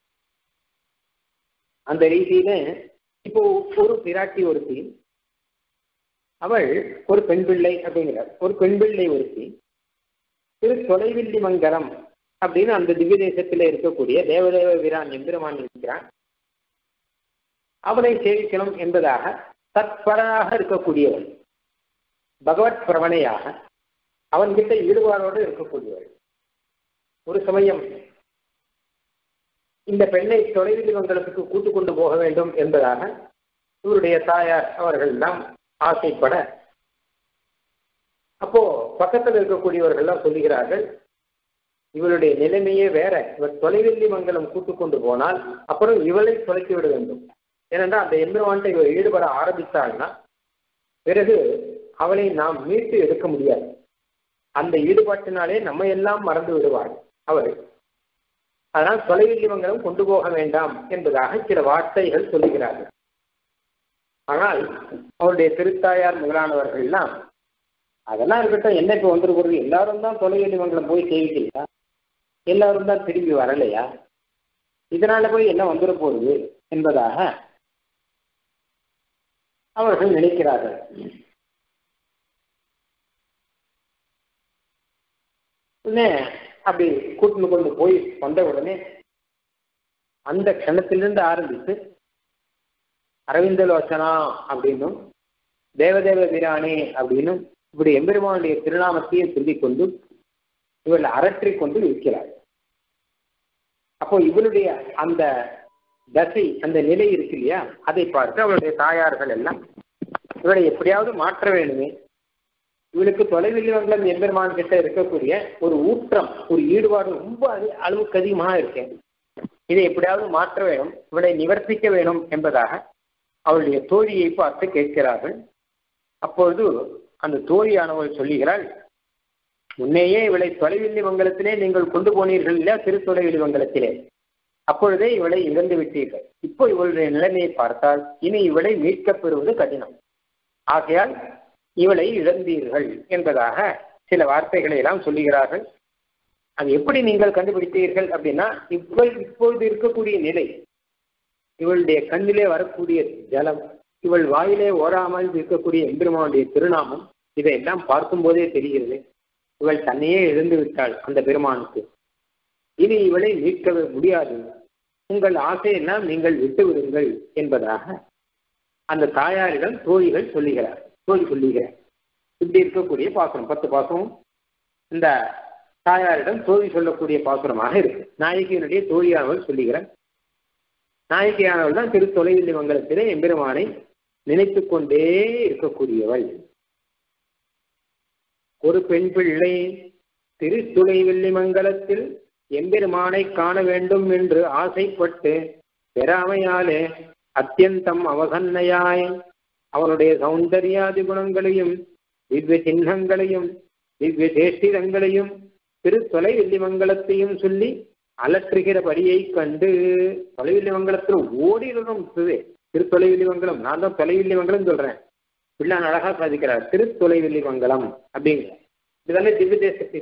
அந்த ரீதியில இப்போ ஒரு பிராட்டி ஒருத்தி அவள் ஒரு பெண் பிள்ளை அப்படிங்கிறார் ஒரு பெண் பிள்ளை ஒருத்தி திரு தொலைவில்லி மங்கலம் அப்படின்னு அந்த திவ்ய தேசத்தில் இருக்கக்கூடிய தேவதேவ வீரான் எம்பெருமான் இருக்கிறான் அவனை சேவிக்கணும் என்பதாக தற்பராக இருக்கக்கூடியவள் பகவத் பிரவணையாக அவன்கிட்ட ஈடுபாடோடு இருக்கக்கூடியவள் ஒரு சமயம் இந்த பெண்ணை தொலைவில் மங்கலத்துக்கு கூட்டு கொண்டு போக வேண்டும் என்பதாக இவருடைய தாயார் அவர்கள் எல்லாம் ஆசைப்பட அப்போ பக்கத்தில் இருக்கக்கூடியவர்கள்லாம் சொல்லுகிறார்கள் இவளுடைய நிலைமையே வேற இவர் தொலைவெள்ளி மங்கலம் கூட்டு கொண்டு போனால் அப்புறம் இவளை தொலைத்து விட வேண்டும் ஏனென்றால் அந்த எம்பெருமான்ட்ட இவர் ஈடுபட ஆரம்பித்தாள்னா பிறகு அவளை நாம் மீட்டு எடுக்க முடியாது அந்த ஈடுபாட்டினாலே நம்ம எல்லாம் மறந்து விடுவாள் அவள் அதனால் தொலைவெள்ளி மங்கலம் கொண்டு போக வேண்டாம் என்பதாக சில வார்த்தைகள் சொல்லுகிறார்கள் ஆனால் அவருடைய திருத்தாயார் முதலானவர்கள் எல்லாம் அதெல்லாம் இருக்கட்டும் என்ன இப்போ வந்துருக்கிறது எல்லாரும் தான் தொலைவெளி மங்கலம் போய் சேவிக்கலையா எல்லாரும் தான் திரும்பி வரலையா இதனால போய் என்ன வந்துட போகுது என்பதாக அவர்கள் நினைக்கிறார்கள் உடனே அப்படி கூட்டின்னு கொண்டு போய் வந்த உடனே அந்த க்ஷணத்திலிருந்து ஆரம்பித்து அரவிந்தலோச்சனா அப்படின்னும் தேவதேவ வீராணி அப்படின்னும் இப்படி எம்பெருமானுடைய திருநாமத்தையே சொல்லிக் கொண்டு இவள் அரற்றி கொண்டு இருக்கிறாள் அப்போ இவளுடைய அந்த தசை அந்த நிலை இருக்கு இல்லையா அதை பார்த்து அவளுடைய தாயார்கள் எல்லாம் இவளை எப்படியாவது மாற்ற வேணுமே இவளுக்கு தொலைவில் மங்கலம் எம்பெருமான் கிட்ட இருக்கக்கூடிய ஒரு ஊற்றம் ஒரு ஈடுபாடு ரொம்ப அளவுக்கு அதிகமாக இருக்கேன் இதை எப்படியாவது மாற்ற வேணும் இவளை நிவர்த்திக்க வேணும் என்பதாக அவளுடைய தோழியை பார்த்து கேட்கிறார்கள் அப்பொழுது அந்த தோழியானவள் சொல்லுகிறாள் முன்னையே இவளை தொலைவில்லி மங்கலத்திலே நீங்கள் கொண்டு போனீர்கள் இல்லையா திருத்தொலைவில்லி மங்கலத்திலே அப்பொழுதே இவளை இழந்து விட்டீர்கள் இப்போ இவளுடைய நிலைமையை பார்த்தால் இனி இவளை மீட்கப் பெறுவது கடினம் ஆகையால் இவளை இழந்தீர்கள் என்பதாக சில வார்த்தைகளை எல்லாம் சொல்லுகிறார்கள் அது எப்படி நீங்கள் கண்டுபிடித்தீர்கள் அப்படின்னா இவள் இப்பொழுது இருக்கக்கூடிய நிலை இவளுடைய கண்ணிலே வரக்கூடிய ஜலம் இவள் வாயிலே ஓராமல் இருக்கக்கூடிய எம்பெருமானுடைய திருநாமம் இதையெல்லாம் பார்க்கும்போதே தெரிகிறது இவள் தன்னையே எழுந்து விட்டாள் அந்த பெருமானுக்கு இனி இவளை மீட்க முடியாது உங்கள் ஆசையெல்லாம் நீங்கள் விட்டு விடுங்கள் என்பதாக அந்த தாயாரிடம் தோழிகள் சொல்லுகிறார் தோழி சொல்லுகிறார் இப்படி இருக்கக்கூடிய பாசுரம் பத்து பாசுரம் இந்த தாயாரிடம் தோழி சொல்லக்கூடிய பாசுரமாக இருக்கு நாயகியினுடைய தோழியானவள் சொல்லுகிறார் நாயகியானவள் தான் திரு தொலைவில்லி மங்கலத்திலே எம்பெருமானை நினைத்து கொண்டே இருக்கக்கூடியவள் ஒரு பெண் பிள்ளை திருத்துளை வெள்ளிமங்கலத்தில் எம்பெருமானை காண வேண்டும் என்று ஆசைப்பட்டு பெறாமையாலே அத்தியந்தம் அவசன்னையாய் அவனுடைய சௌந்தர்யாதி குணங்களையும் திவ்ய சின்னங்களையும் திவ்ய சேஷ்டிதங்களையும் திரு தொலைவில்லிமங்கலத்தையும் சொல்லி அலற்றுகிற படியை கண்டு தொலைவில்லிமங்கலத்தில் ஓடிடணும் திரு தொலைவில்லிமங்கலம் நான் தான் தொலைவில்லிமங்கலம் சொல்றேன் பிள்ளான் அழகா சாதிக்கிறார் திரு தொலைவில்லிமங்கலம் அப்படிங்கிற இதுதானே திவ்ய தேசத்தை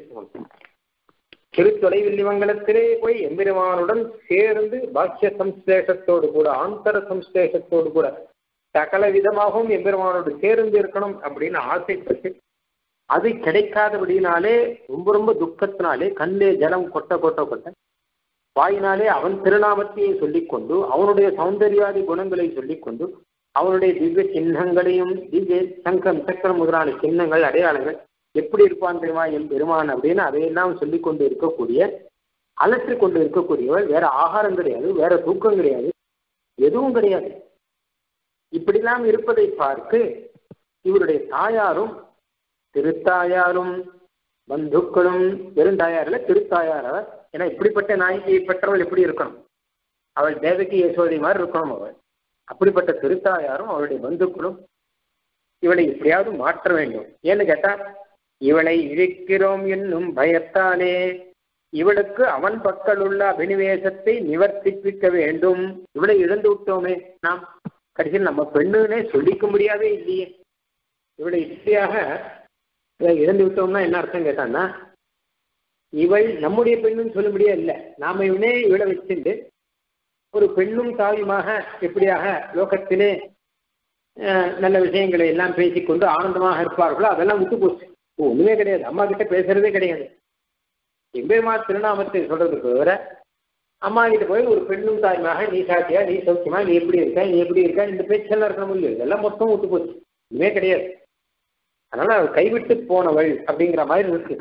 திரு தொலைவில்லிமங்கலத்திலே போய் எம்பெருமானுடன் சேர்ந்து பாக்கிய சம்ஸ்லேஷத்தோடு கூட ஆந்தர சம்ஸ்லேஷத்தோடு கூட சகல விதமாகவும் எம்பெருமானோடு சேர்ந்து இருக்கணும் அப்படின்னு ஆசைப்பட்டு அது கிடைக்காதபடினாலே ரொம்ப ரொம்ப துக்கத்தினாலே கண்ணே ஜலம் கொட்ட கொட்ட கொட்ட வாயினாலே அவன் திருநாமத்தையே சொல்லிக்கொண்டு அவனுடைய சௌந்தர்யாதி குணங்களை சொல்லிக்கொண்டு அவனுடைய திவ்ய சின்னங்களையும் திவ்ய சங்கம் சக்கரம் முதலான சின்னங்கள் அடையாளங்கள் எப்படி இருப்பான் தெரியுமா என் பெருமான் அப்படின்னு அதையெல்லாம் சொல்லி கொண்டு இருக்கக்கூடிய அலற்றி கொண்டு இருக்கக்கூடியவள் வேற ஆகாரம் கிடையாது வேற தூக்கம் கிடையாது எதுவும் கிடையாது இப்படிலாம் இருப்பதை பார்த்து இவருடைய தாயாரும் திருத்தாயாரும் பந்துக்களும் பெருந்தாயாரில் திருத்தாயாரவர் ஏன்னா இப்படிப்பட்ட நாயகியை பெற்றவள் எப்படி இருக்கணும் அவள் தேவகி யசோதை மாதிரி இருக்கணும் அவள் அப்படிப்பட்ட திருத்தாயாரும் அவளுடைய பந்துக்களும் இவளை எப்படியாவது மாற்ற வேண்டும் ஏன்னு கேட்டா இவளை இருக்கிறோம் என்னும் பயத்தாலே இவளுக்கு அவன் பக்கல் உள்ள அபினிவேசத்தை நிவர்த்திப்பிக்க வேண்டும் இவளை இழந்து விட்டோமே நாம் கடைசியில் நம்ம பெண்ணுன்னே சொல்லிக்க முடியாதே இல்லையே இவளை இப்படியாக இழந்து விட்டோம்னா என்ன அர்த்தம் கேட்டான்னா இவள் நம்முடைய பெண்ணுன்னு சொல்ல முடியாது இல்லை நாம இவனே இவளை வச்சுட்டு ஒரு பெண்ணும் தாயுமாக எப்படியாக லோகத்திலே நல்ல விஷயங்களை எல்லாம் பேசிக்கொண்டு ஆனந்தமாக இருப்பார்களோ அதெல்லாம் விட்டு போச்சு ஒண்ணுமே கிடையாது அம்மா கிட்ட பேசுறதே கிடையாது எம்பெருமா திருநாமத்தை சொல்றதுக்கு வேற அம்மா கிட்ட போய் ஒரு பெண்ணும் தாயுமாக நீ சாத்தியா நீ சௌக்கியமா நீ எப்படி இருக்க நீ எப்படி இருக்க இந்த பேச்செல்லாம் இருக்க முடியும் இதெல்லாம் மொத்தம் விட்டு போச்சு ஒண்ணுமே கிடையாது அதனால அவள் கைவிட்டு போனவள் அப்படிங்கிற மாதிரி இருக்கு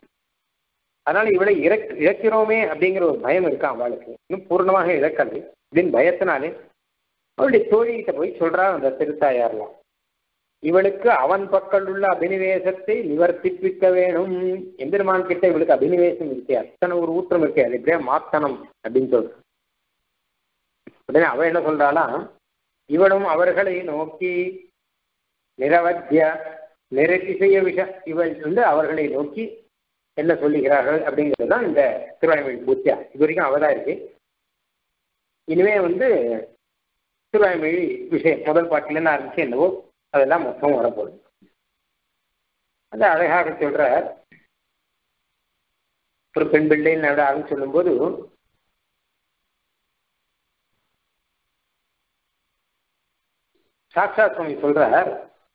அதனால இவளை இறக் இழக்கிறோமே அப்படிங்கிற ஒரு பயம் இருக்கா அவளுக்கு இன்னும் பூர்ணமாக இழக்கலை அப்படின்னு பயத்தினாலே அவளுடைய தோழிகிட்ட போய் சொல்றா அந்த திருத்தாயார்லாம் இவளுக்கு அவன் பக்கல் உள்ள அபினிவேசத்தை நிவர்த்திப்பிக்க வேணும் எம்பெருமான் கிட்ட இவளுக்கு அபினிவேசம் இருக்கு அத்தனை ஒரு ஊற்றம் இருக்கு அது எப்படியா மாத்தணும் அப்படின்னு சொல்ற உடனே அவ என்ன சொல்றாளா இவளும் அவர்களை நோக்கி நிரவத்திய நிரதிசய விஷ இவள் வந்து அவர்களை நோக்கி என்ன சொல்லுகிறார்கள் அப்படிங்கிறது தான் இந்த திருவாய்மொழி பூத்தியா இது வரைக்கும் அவதான் இருக்கு இனிமே வந்து திருவாய்மொழி விஷயம் முதல் பாட்டிலேருந்து ஆரம்பிச்சு என்னவோ அதெல்லாம் மொத்தம் வரப்போகுது அது அழகாக சொல்ற ஒரு பெண் பிள்ளைன்னு ஆரம்பிச்சு சொல்லும்போது சாட்சாத் சுவாமி சொல்றார்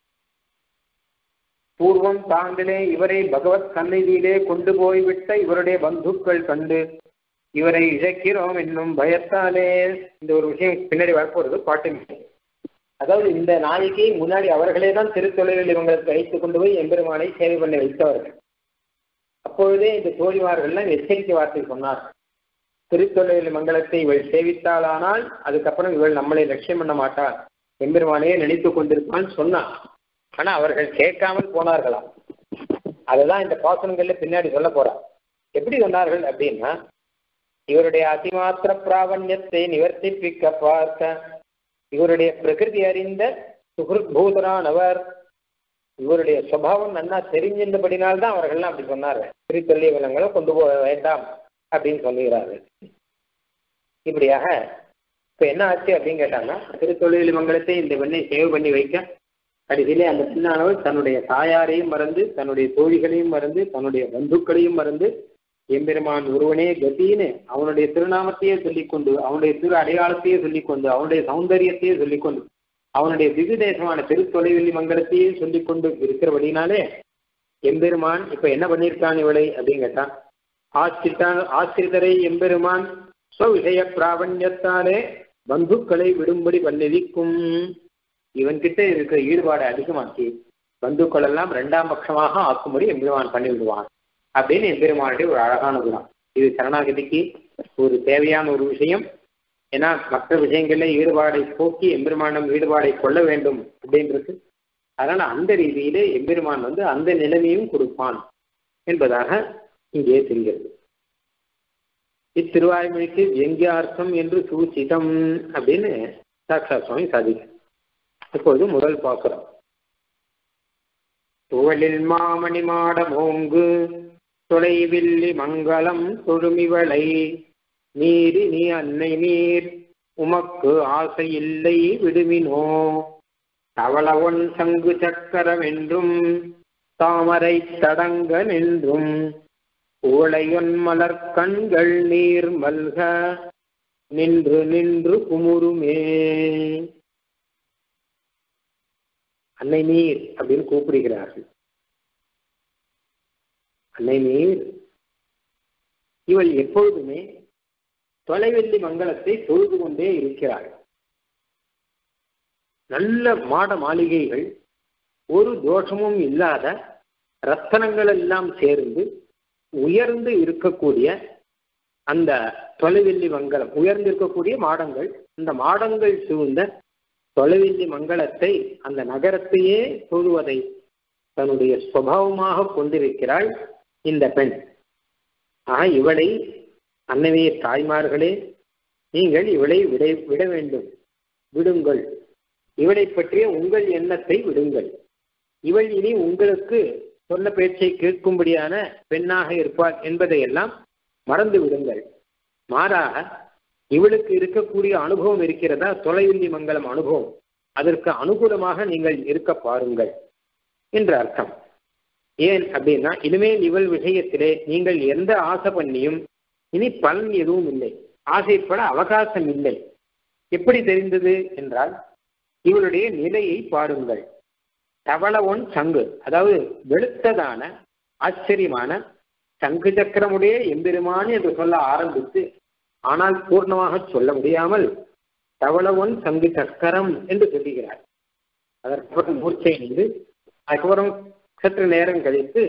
பூர்வம் தாண்டிலே இவரை பகவத் சந்நிதியிலே கொண்டு போய்விட்ட இவருடைய பந்துக்கள் கண்டு இவரை இழக்கிறோம் என்னும் பயத்தாலே இந்த ஒரு விஷயம் பின்னாடி வரப்போறது பாட்டு அதாவது இந்த நாளைக்கு முன்னாடி அவர்களே தான் திருத்தொழிலில் இவங்களுக்கு அழைத்து கொண்டு போய் எம்பெருமானை சேவை பண்ணி வைத்தவர்கள் அப்பொழுதே இந்த தோழிமார்கள்லாம் எச்சரிக்கை வார்த்தை சொன்னார் திருத்தொழில் மங்கலத்தை இவள் சேவித்தாளானால் அதுக்கப்புறம் இவள் நம்மளை லட்சியம் பண்ண மாட்டாள் எம்பெருமானையே நினைத்து கொண்டிருப்பான்னு சொன்னான் ஆனா அவர்கள் கேட்காமல் போனார்களாம் அதுதான் இந்த பாசனங்கள்ல பின்னாடி சொல்ல போறா எப்படி சொன்னார்கள் அப்படின்னா இவருடைய அதிமாத்திர பிராவண்யத்தை நிவர்த்திப்பிக்க பார்க்க இவருடைய பிரகிருதி அறிந்த சுகிருத்பூதரானவர் இவருடைய சுபாவம் நன்னா தெரிஞ்சிருந்தபடினால்தான் அவர்கள்லாம் அப்படி சொன்னார்கள் திருத்தொல்லிய விலங்களை கொண்டு போக வேண்டாம் அப்படின்னு சொல்லுகிறார்கள் இப்படியாக இப்ப என்ன ஆச்சு அப்படின்னு கேட்டாங்கன்னா திருத்தொழில் மங்கலத்தை இந்த பெண்ணை சேவ் பண்ணி வைக்க கடைசியிலே அந்த பெண்ணானவள் தன்னுடைய தாயாரையும் மறந்து தன்னுடைய தோழிகளையும் மறந்து தன்னுடைய பந்துக்களையும் மறந்து எம்பெருமான் ஒருவனே கத்தின்னு அவனுடைய திருநாமத்தையே சொல்லிக்கொண்டு அவனுடைய திரு அடையாளத்தையே சொல்லிக்கொண்டு அவனுடைய சௌந்தரியத்தையே சொல்லிக்கொண்டு அவனுடைய திவ்யதேசமான திருத்தொலைவெள்ளி மங்கலத்தையே சொல்லிக் கொண்டு இருக்கிறபடினாலே எம்பெருமான் இப்ப என்ன பண்ணியிருக்கான் இவளை அப்படின்னு கேட்டான் ஆசிரித்தான் ஆசிரிதரை எம்பெருமான் ஸ்வவிஷய பிராவண்யத்தாலே பந்துக்களை விடும்படி வல்லிக்கும் இவன்கிட்ட இருக்கிற ஈடுபாடை அதிகமாக்கி பந்துக்கள் எல்லாம் இரண்டாம் பட்சமாக ஆக்கும்படி எம்பெருமான் பண்ணி விடுவான் அப்படின்னு எம்பெருமானுடைய ஒரு அழகான குணம் இது சரணாகதிக்கு ஒரு தேவையான ஒரு விஷயம் ஏன்னா மற்ற விஷயங்கள்ல ஈடுபாடை போக்கி எம்பெருமானம் ஈடுபாடை கொள்ள வேண்டும் அப்படின்றது அதனால அந்த ரீதியிலே எம்பெருமான் வந்து அந்த நிலைமையும் கொடுப்பான் என்பதாக இங்கே தெரிகிறது இத்திருவாய்மொழிக்கு வியங்கியார்த்தம் என்று சூச்சிதம் அப்படின்னு சாட்சா சுவாமி சாதிக்க இப்போது முதல் பார்க்கிறோம் துவலில் மாமணி மாட மோங்கு தொலைவில்லி மங்களம் தொழுமிவளை நீரி நீ அன்னை நீர் உமக்கு ஆசை இல்லை விடுமினோ தவளவன் சங்கு சக்கரம் என்றும் தாமரை தடங்கன் என்றும் ஊழையொன் மலர் கண்கள் நீர் மல்க நின்று நின்று குமுறுமே அன்னை நீர் அப்படின்னு கூப்பிடுகிறார்கள் அன்னை நீர் இவள் எப்பொழுதுமே தொலைவெள்ளி மங்களத்தை தொழுது கொண்டே இருக்கிறாள் நல்ல மாட மாளிகைகள் ஒரு தோஷமும் இல்லாத ரத்தனங்கள் எல்லாம் சேர்ந்து உயர்ந்து இருக்கக்கூடிய அந்த தொலைவெள்ளி மங்கலம் உயர்ந்து இருக்கக்கூடிய மாடங்கள் அந்த மாடங்கள் சூழ்ந்த தொலைவெள்ளி மங்களத்தை அந்த நகரத்தையே தொழுவதை தன்னுடைய சுவாவமாக கொண்டிருக்கிறாள் இந்த பெண் ஆக இவளை அன்னவைய தாய்மார்களே நீங்கள் இவளை விட விட வேண்டும் விடுங்கள் இவளை பற்றிய உங்கள் எண்ணத்தை விடுங்கள் இவள் இனி உங்களுக்கு சொன்ன பேச்சை கேட்கும்படியான பெண்ணாக இருப்பாள் என்பதையெல்லாம் மறந்து விடுங்கள் மாறாக இவளுக்கு இருக்கக்கூடிய அனுபவம் இருக்கிறதா தொலைவில்லி மங்கலம் அனுபவம் அதற்கு அனுகூலமாக நீங்கள் இருக்க பாருங்கள் என்று அர்த்தம் ஏன் அப்படின்னா இனிமேல் இவள் விஷயத்திலே நீங்கள் எந்த ஆசை பண்ணியும் இனி பலன் எதுவும் இல்லை ஆசைப்பட அவகாசம் இல்லை எப்படி தெரிந்தது என்றால் இவளுடைய நிலையை பாருங்கள் தவள ஒன் சங்கு அதாவது வெளுத்ததான ஆச்சரியமான சங்கு சக்கரமுடைய எம்பெருமான் என்று சொல்ல ஆரம்பித்து ஆனால் பூர்ணமாக சொல்ல முடியாமல் தவள ஒன் சங்கு சக்கரம் என்று சொல்லுகிறார் அதற்கப்புறம் மூர்ச்சை நின்று அதுக்கப்புறம் சற்று நேரம் கழித்து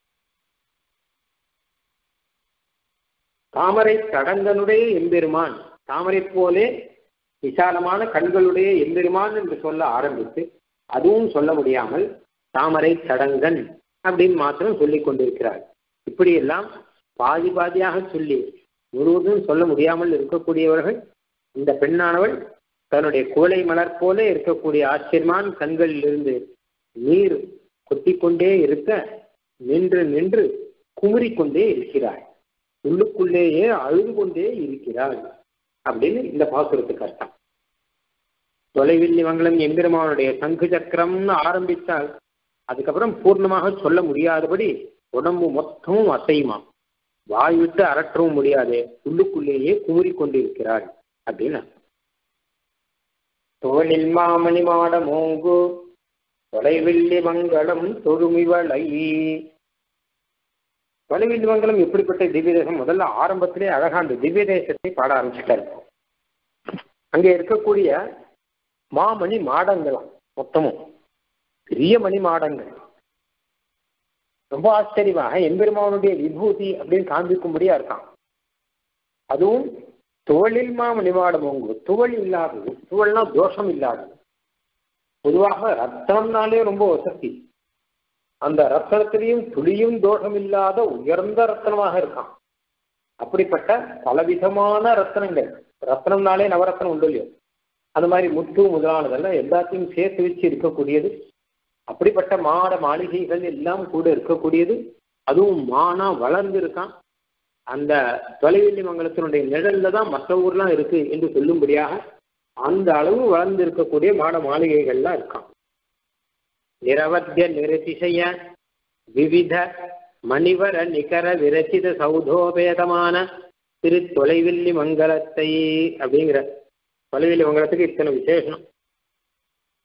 தாமரை தடங்கனுடைய எம்பெருமான் தாமரை போலே விசாலமான கண்களுடைய எம்பெருமான் என்று சொல்ல ஆரம்பித்து அதுவும் சொல்ல முடியாமல் தாமரை தடங்கன் அப்படின்னு மாத்திரம் சொல்லிக் கொண்டிருக்கிறார் இப்படியெல்லாம் பாதி பாதியாக சொல்லி முழுவதும் சொல்ல முடியாமல் இருக்கக்கூடியவர்கள் இந்த பெண்ணானவள் தன்னுடைய கோலை மலர் போல இருக்கக்கூடிய ஆச்சரியமான கண்களில் இருந்து நீர் கொட்டிக்கொண்டே இருக்க நின்று நின்று குமுறிக்கொண்டே இருக்கிறாள் உள்ளுக்குள்ளேயே அழுது கொண்டே இருக்கிறாள் அப்படின்னு இந்த பாசுரத்துக்கு அர்த்தம் தொலைவில்லி மங்கலம் எம்பெருமானுடைய சங்கு சக்கரம்னு ஆரம்பித்தால் அதுக்கப்புறம் பூர்ணமாக சொல்ல முடியாதபடி உடம்பு மொத்தமும் அசையுமா வாய் விட்டு அரற்றவும் முடியாது உள்ளுக்குள்ளேயே குமுறி கொண்டிருக்கிறாள் அப்படின்னு தோளில் மாமணி மாட மோங்கு தொலைவில்லி மங்களம் தொழுமிவளை தொலைவில்லி மங்கலம் எப்படிப்பட்ட திவ்ய தேசம் முதல்ல ஆரம்பத்திலே அழகா அந்த திவ்ய தேசத்தை பாட ஆரம்பிச்சுட்டாரு அங்கே இருக்கக்கூடிய மாமணி மாடங்களாம் மொத்தமும் பெரிய மணி மாடங்கள் ரொம்ப ஆச்சரியமாக எம்பெருமானுடைய விபூதி அப்படின்னு காண்பிக்கும்படியா இருக்கான் அதுவும் துவளில் மாமணி மாடம் உங்கு துவள் இல்லாதது துவள்னா தோஷம் இல்லாதது பொதுவாக ரத்தம்னாலே ரொம்ப வசதி அந்த ரத்தனத்திலையும் துளியும் தோஷம் இல்லாத உயர்ந்த ரத்தனமாக இருக்கான் அப்படிப்பட்ட பலவிதமான ரத்தனங்கள் ரத்னம்னாலே நவரத்னம் உண்டு இல்லையோ அந்த மாதிரி முத்து முதலானதெல்லாம் எல்லாத்தையும் சேர்த்து வச்சு இருக்கக்கூடியது அப்படிப்பட்ட மாட மாளிகைகள் எல்லாம் கூட இருக்கக்கூடியது அதுவும் மானா வளர்ந்து இருக்கான் அந்த தொலைவெள்ளி மங்கலத்தினுடைய நிழல்ல தான் மற்ற ஊர்லாம் இருக்கு என்று சொல்லும்படியாக அந்த அளவு வளர்ந்து இருக்கக்கூடிய மாட மாளிகைகள்லாம் இருக்கான் நிரவத்திய நிரதிசய விவித மணிவர நிகர விரச்சித சௌதோபேதமான திரு தொலைவில்லி மங்கலத்தை அப்படிங்கிற தொலைவில்லி மங்கலத்துக்கு இத்தனை விசேஷம்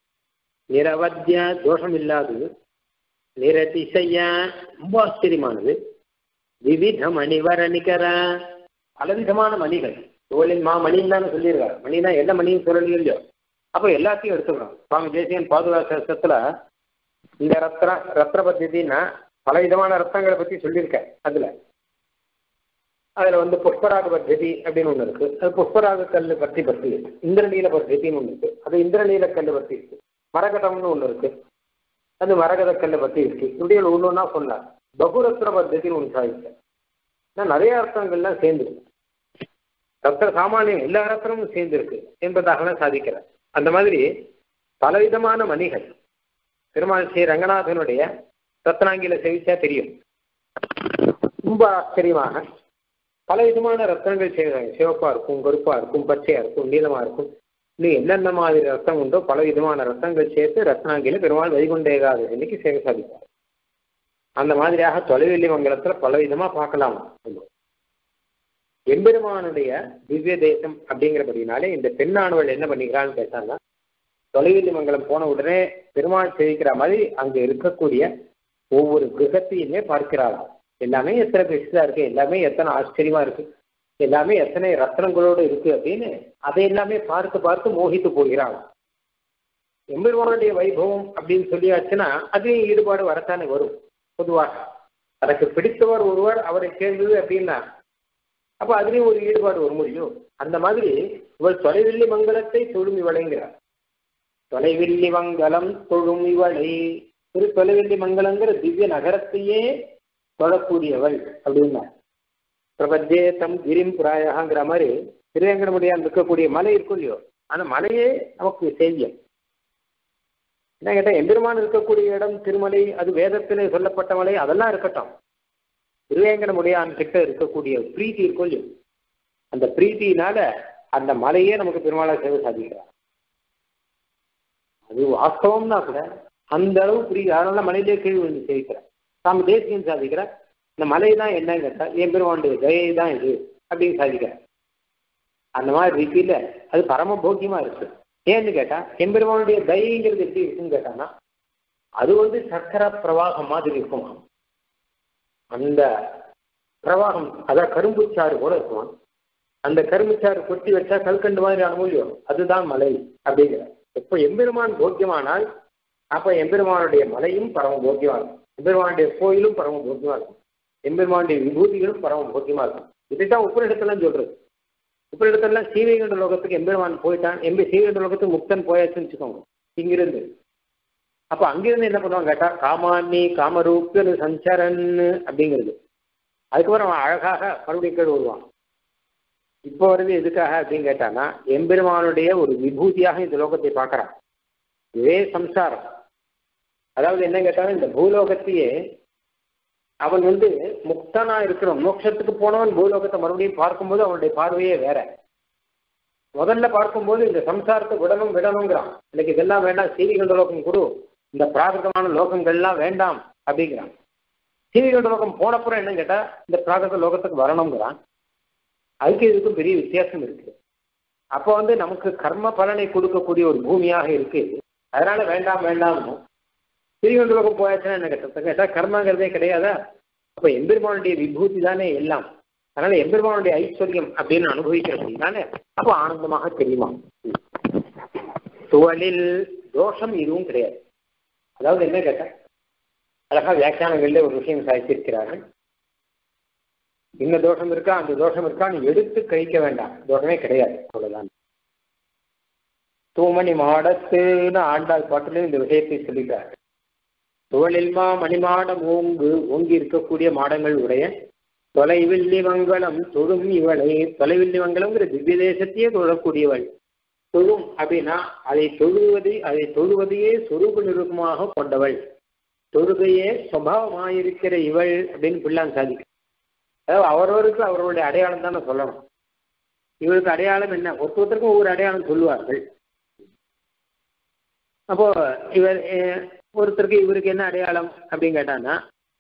நிரவத்திய தோஷம் இல்லாதது நிரதிசைய ரொம்ப ஆச்சரியமானது விவித மணிவர நிகர பலவிதமான மணிகள் தோளின் மா மணின்னு தானே சொல்லியிருக்காரு மணினா என்ன மணின்னு சொல்லலையோ இல்லையோ அப்போ எல்லாத்தையும் எடுத்துக்கிறோம் சுவாமி தேசியன் பாதுகாசத்துல இந்த ரத்ன ரத்ன பத்தினா பல விதமான ரத்னங்களை பத்தி சொல்லியிருக்கேன் அதுல அதுல வந்து புஷ்பராக பத்தி அப்படின்னு ஒண்ணு இருக்கு அது புஷ்பராக கல் பத்தி பத்தி இருக்கு இந்திரநீல பத்தின்னு ஒண்ணு இருக்கு அது இந்திரநீல கல் பத்தி இருக்கு மரகதம்னு ஒண்ணு இருக்கு அது மரகத கல்லை பத்தி இருக்கு இப்படி ஒன்று ஒன்றா சொன்னார் பகுரத்ன பத்தின்னு ஒன்று சாதிச்சேன் நிறைய அர்த்தங்கள்லாம் சேர்ந்துருக்கு ரத்ன சாமானியம் எல்லா ரத்னமும் சேர்ந்திருக்கு என்பதாகலாம் சாதிக்கிறார் அந்த மாதிரி பலவிதமான மணிகள் பெருமாள் ஸ்ரீ ரங்கநாதனுடைய ரத்னாங்கில செவிச்சா தெரியும் ரொம்ப ஆச்சரியமாக பல விதமான ரத்னங்கள் செய்கிறாங்க சிவப்பா இருக்கும் கருப்பா இருக்கும் பச்சையா இருக்கும் நீளமா இருக்கும் இன்னும் என்னென்ன மாதிரி ரத்தம் உண்டோ பல விதமான ரத்தங்கள் சேர்த்து ரத்னாங்கில பெருமாள் வைகுண்ட ஏகாதசிக்கு சேவை சாதிப்பார் அந்த மாதிரியாக தொலைவெளி மங்கலத்துல பல விதமா பார்க்கலாம் எம்பெருமானுடைய திவ்ய தேசம் அப்படிங்கிறபடினாலே இந்த பெண்ணானவள் என்ன பண்ணிக்கிறான்னு கேட்டாங்கன்னா தொலைவெளி மங்கலம் போன உடனே பெருமாள் சேவிக்கிற மாதிரி அங்க இருக்கக்கூடிய ஒவ்வொரு கிரகத்தையுமே பார்க்கிறாளாம் எல்லாமே எத்தனை பெருசா இருக்கு எல்லாமே எத்தனை ஆச்சரியமா இருக்கு எல்லாமே எத்தனை ரத்னங்களோடு இருக்கு அப்படின்னு அதை எல்லாமே பார்த்து பார்த்து மோகித்து போகிறாளாம் எம்பெருமானுடைய வைபவம் அப்படின்னு சொல்லியாச்சுன்னா அதையும் ஈடுபாடு வரத்தானே வரும் பொதுவாக தனக்கு பிடித்தவர் ஒருவர் அவரை சேர்ந்தது அப்படின்னா அப்ப அதுலயும் ஒரு ஈடுபாடு வர முடியும் அந்த மாதிரி இவள் தொலைவில்லி மங்கலத்தை தொழும் இவளைங்கிறார் தொலைவில்லி மங்கலம் தொழும் இவளை திரு தொலைவில்லி மங்கலங்கிற திவ்ய நகரத்தையே தொழக்கூடியவள் அப்படின்னா பிரபஞ்சே தம் கிரிம் புராயகாங்கிற மாதிரி திருவேங்கடமுடியான் இருக்கக்கூடிய மலை இருக்கும் இல்லையோ அந்த மலையே நமக்கு சேவியம் என்ன கேட்டா எம்பெருமான் இருக்கக்கூடிய இடம் திருமலை அது வேதத்திலே சொல்லப்பட்ட மலை அதெல்லாம் இருக்கட்டும் திருவேங்கடமுடியான் கிட்ட இருக்கக்கூடிய பிரீத்தி இருக்கும் இல்லையோ அந்த பிரீத்தினால அந்த மலையே நமக்கு பெருமாளை சேவை சாதிக்கிறார் அது வாஸ்தவம்னா கூட அந்த அளவு புரியுது அதனால மலையிலே கீழ் விழுந்து சேவிக்கிறார் தாம் தேசியம் சாதிக்கிறார் இந்த மலை தான் என்னன்னு கேட்டா என் பெருமானுடைய தயை தான் இது அப்படின்னு சாதிக்கிறார் அந்த மாதிரி ரீதியில அது பரம போக்கியமா இருக்கு ஏன்னு கேட்டா எம்பெருமானுடைய தயைங்கிறது எப்படி இருக்குன்னு கேட்டான்னா அது வந்து சக்கர பிரவாகம் மாதிரி இருக்குமா அந்த பிரவாகம் அதான் கரும்புச்சாறு போல இருக்குமா அந்த கரும்புச்சாறு கொட்டி வச்சா கல்கண்டு மாதிரி அனுமதியும் அதுதான் மலை அப்படிங்கிற இப்போ எம்பெருமான் போக்கியமானால் அப்ப எம்பெருமானுடைய மலையும் பரம போக்கியமா இருக்கும் எம்பெருமானுடைய கோயிலும் பரம போக்கியமா இருக்கும் எம்பெருமானுடைய விபூதிகளும் பரம போக்கியமா இருக்கும் இதைத்தான் உப்பரிடத்தெல்லாம் சொல்றது உப்பரிடத்தெல்லாம் சீவைகண்ட லோகத்துக்கு எம்பெருமான் போயிட்டான் எம்பி சீவைகண்ட லோகத்துக்கு முக்தன் போயாச்சுன்னு வச்சுக்கோங்க இங்கிருந்து அப்ப அங்கிருந்து என்ன பண்ணுவாங்க கேட்டா காமான்னி காமரூப்பியனு சஞ்சரன் அப்படிங்கிறது அதுக்கப்புறம் அவன் அழகாக மறுபடியும் கேடு வருவான் இப்போ வருது எதுக்காக அப்படின்னு கேட்டான்னா எம்பெருமானுடைய ஒரு விபூதியாக இந்த லோகத்தை பார்க்கறான் இதே சம்சாரம் அதாவது என்ன கேட்டாலும் இந்த பூலோகத்தையே அவன் வந்து முக்தனா இருக்கிறவன் மோட்சத்துக்கு போனவன் பூலோகத்தை மறுபடியும் பார்க்கும்போது அவனுடைய பார்வையே வேற முதல்ல பார்க்கும்போது இந்த சம்சாரத்தை விடணும் விடணுங்கிறான் இன்னைக்கு இதெல்லாம் வேண்டாம் சீவிகண்ட லோகம் கொடு இந்த பிராகிருதமான லோகங்கள்லாம் வேண்டாம் அப்படிங்கிறான் சீவிகண்ட லோகம் போனப்புறம் என்ன கேட்டா இந்த பிராகிருத லோகத்துக்கு வரணுங்கிறான் அதுக்கு இதுக்கும் பெரிய வித்தியாசம் இருக்கு அப்போ வந்து நமக்கு கர்ம பலனை கொடுக்கக்கூடிய ஒரு பூமியாக இருக்கு அதனால வேண்டாம் வேண்டாம் சீவிகண்ட லோகம் போயாச்சுன்னா என்ன கேட்ட கேட்டா கர்மாங்கிறதே கிடையாதா அப்ப எம்பெருமானுடைய விபூதி தானே எல்லாம் அதனால எம்பெருமானுடைய ஐஸ்வர்யம் அப்படின்னு அனுபவிக்கிறது தானே அப்போ ஆனந்தமாக தெரியுமா துவலில் தோஷம் எதுவும் கிடையாது அதாவது என்ன கேட்டா அழகா வியாக்கியானங்கள்ல ஒரு விஷயம் சாதிச்சிருக்கிறார்கள் இந்த தோஷம் இருக்கா அந்த தோஷம் இருக்கான்னு எடுத்து கழிக்க வேண்டாம் தோஷமே கிடையாது அவ்வளவுதான் தூமணி மாடத்துன்னு ஆண்டாள் பாட்டிலும் இந்த விஷயத்தை சொல்லிக்கிறார் துவலில்மா மணிமாடம் ஓங்கு ஓங்கி இருக்கக்கூடிய மாடங்கள் உடைய தொலைவில்லி மங்கலம் தொழும் இவளை தொலைவில்லி மங்கலம்ங்கிற திவ்ய தேசத்தையே தொழக்கூடியவள் தொழும் அப்படின்னா அதை தொழுவது அதை தொழுவதையே சொரூப நிருபமாக கொண்டவள் தொழுகையே சுவாவமாயிருக்கிற இவள் அப்படின்னு பிள்ளான் சாதிக்க அதாவது அவரவருக்கு அவர்களுடைய அடையாளம் தான் சொல்லணும் இவருக்கு அடையாளம் என்ன ஒருத்தருக்கும் ஒவ்வொரு அடையாளம் சொல்லுவார்கள் அப்போ இவர் ஒருத்தருக்கு இவருக்கு என்ன அடையாளம் அப்படின்னு கேட்டான்னா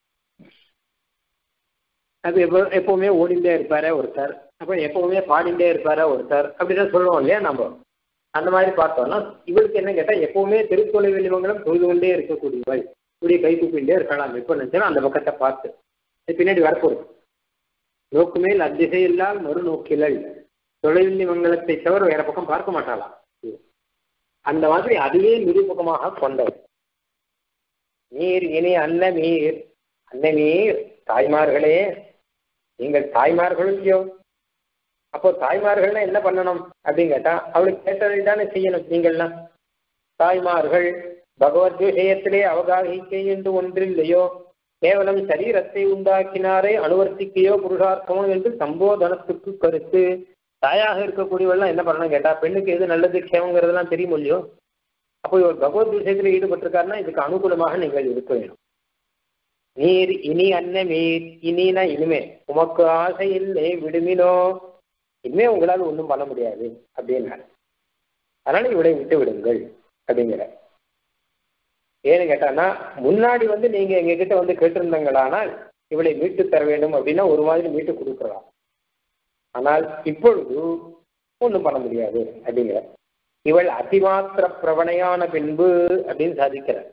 அது எப்போ எப்பவுமே ஓடிண்டே இருப்பாரே ஒருத்தர் அப்போ எப்பவுமே பாடிண்டே இருப்பாரா ஒருத்தர் அப்படிதான் சொல்லுவோம் இல்லையா நம்ம அந்த மாதிரி பார்த்தோம்னா இவளுக்கு என்ன கேட்டா எப்பவுமே திருத்தொலை வெளிமங்கலம் தொழுது கொண்டே இருக்கக்கூடியவள் இப்படி கை தூக்கிண்டே இருக்கலாம் எப்ப நினைச்சாலும் அந்த பக்கத்தை பார்த்து இது பின்னாடி வரப்போகுது நோக்குமேல் அத்திசையில்லால் மறு நோக்கிலள் தொலைவில்லி மங்கலத்தை தவிர வேற பக்கம் பார்க்க மாட்டாளாம் அந்த மாதிரி அதுவே நிரூபகமாக கொண்டவர் நீர் இனி அன்னமீர் அன்னமீர் தாய்மார்களே நீங்கள் தாய்மார்களும் இல்லையோ அப்போ தாய்மார்கள்னா என்ன பண்ணணும் அப்படின்னு கேட்டா அவளுக்கு கேட்டதை தானே செய்யணும் நீங்கள்லாம் தாய்மார்கள் பகவத் விஷயத்திலே அவகாகிக்கை என்று ஒன்றில்லையோ கேவலம் சரீரத்தை உண்டாக்கினாரே அனுவர்த்திக்கையோ புருஷார்த்தமோ என்று சம்போதனத்துக்கு கருத்து தாயாக இருக்கக்கூடியவெல்லாம் என்ன பண்ணணும் கேட்டா பெண்ணுக்கு எது நல்லது க்ஷேமங்கிறதெல்லாம் தெரியும் இல்லையோ அப்போ இவர் பகவத் விஷயத்தில் ஈடுபட்டிருக்காருன்னா இதுக்கு அனுகூலமாக நீங்கள் இருக்க வேணும் நீர் இனி அன்னமீர் இனினா இனிமே உமக்கு ஆசை இல்லை விடுமினோ இனிமே உங்களால் ஒன்றும் பண்ண முடியாது அப்படின்னாரு அதனால இவளை விட்டு விடுங்கள் அப்படிங்கிற ஏன்னு கேட்டான்னா முன்னாடி வந்து நீங்க எங்க கிட்ட வந்து கேட்டிருந்தீங்களானால் இவளை மீட்டு தர வேண்டும் அப்படின்னா ஒரு மாதிரி மீட்டு கொடுக்கலாம் ஆனால் இப்பொழுது ஒன்றும் பண்ண முடியாது அப்படிங்கிற இவள் அதிமாத்திர பிரவணையான பின்பு அப்படின்னு சாதிக்கிறார்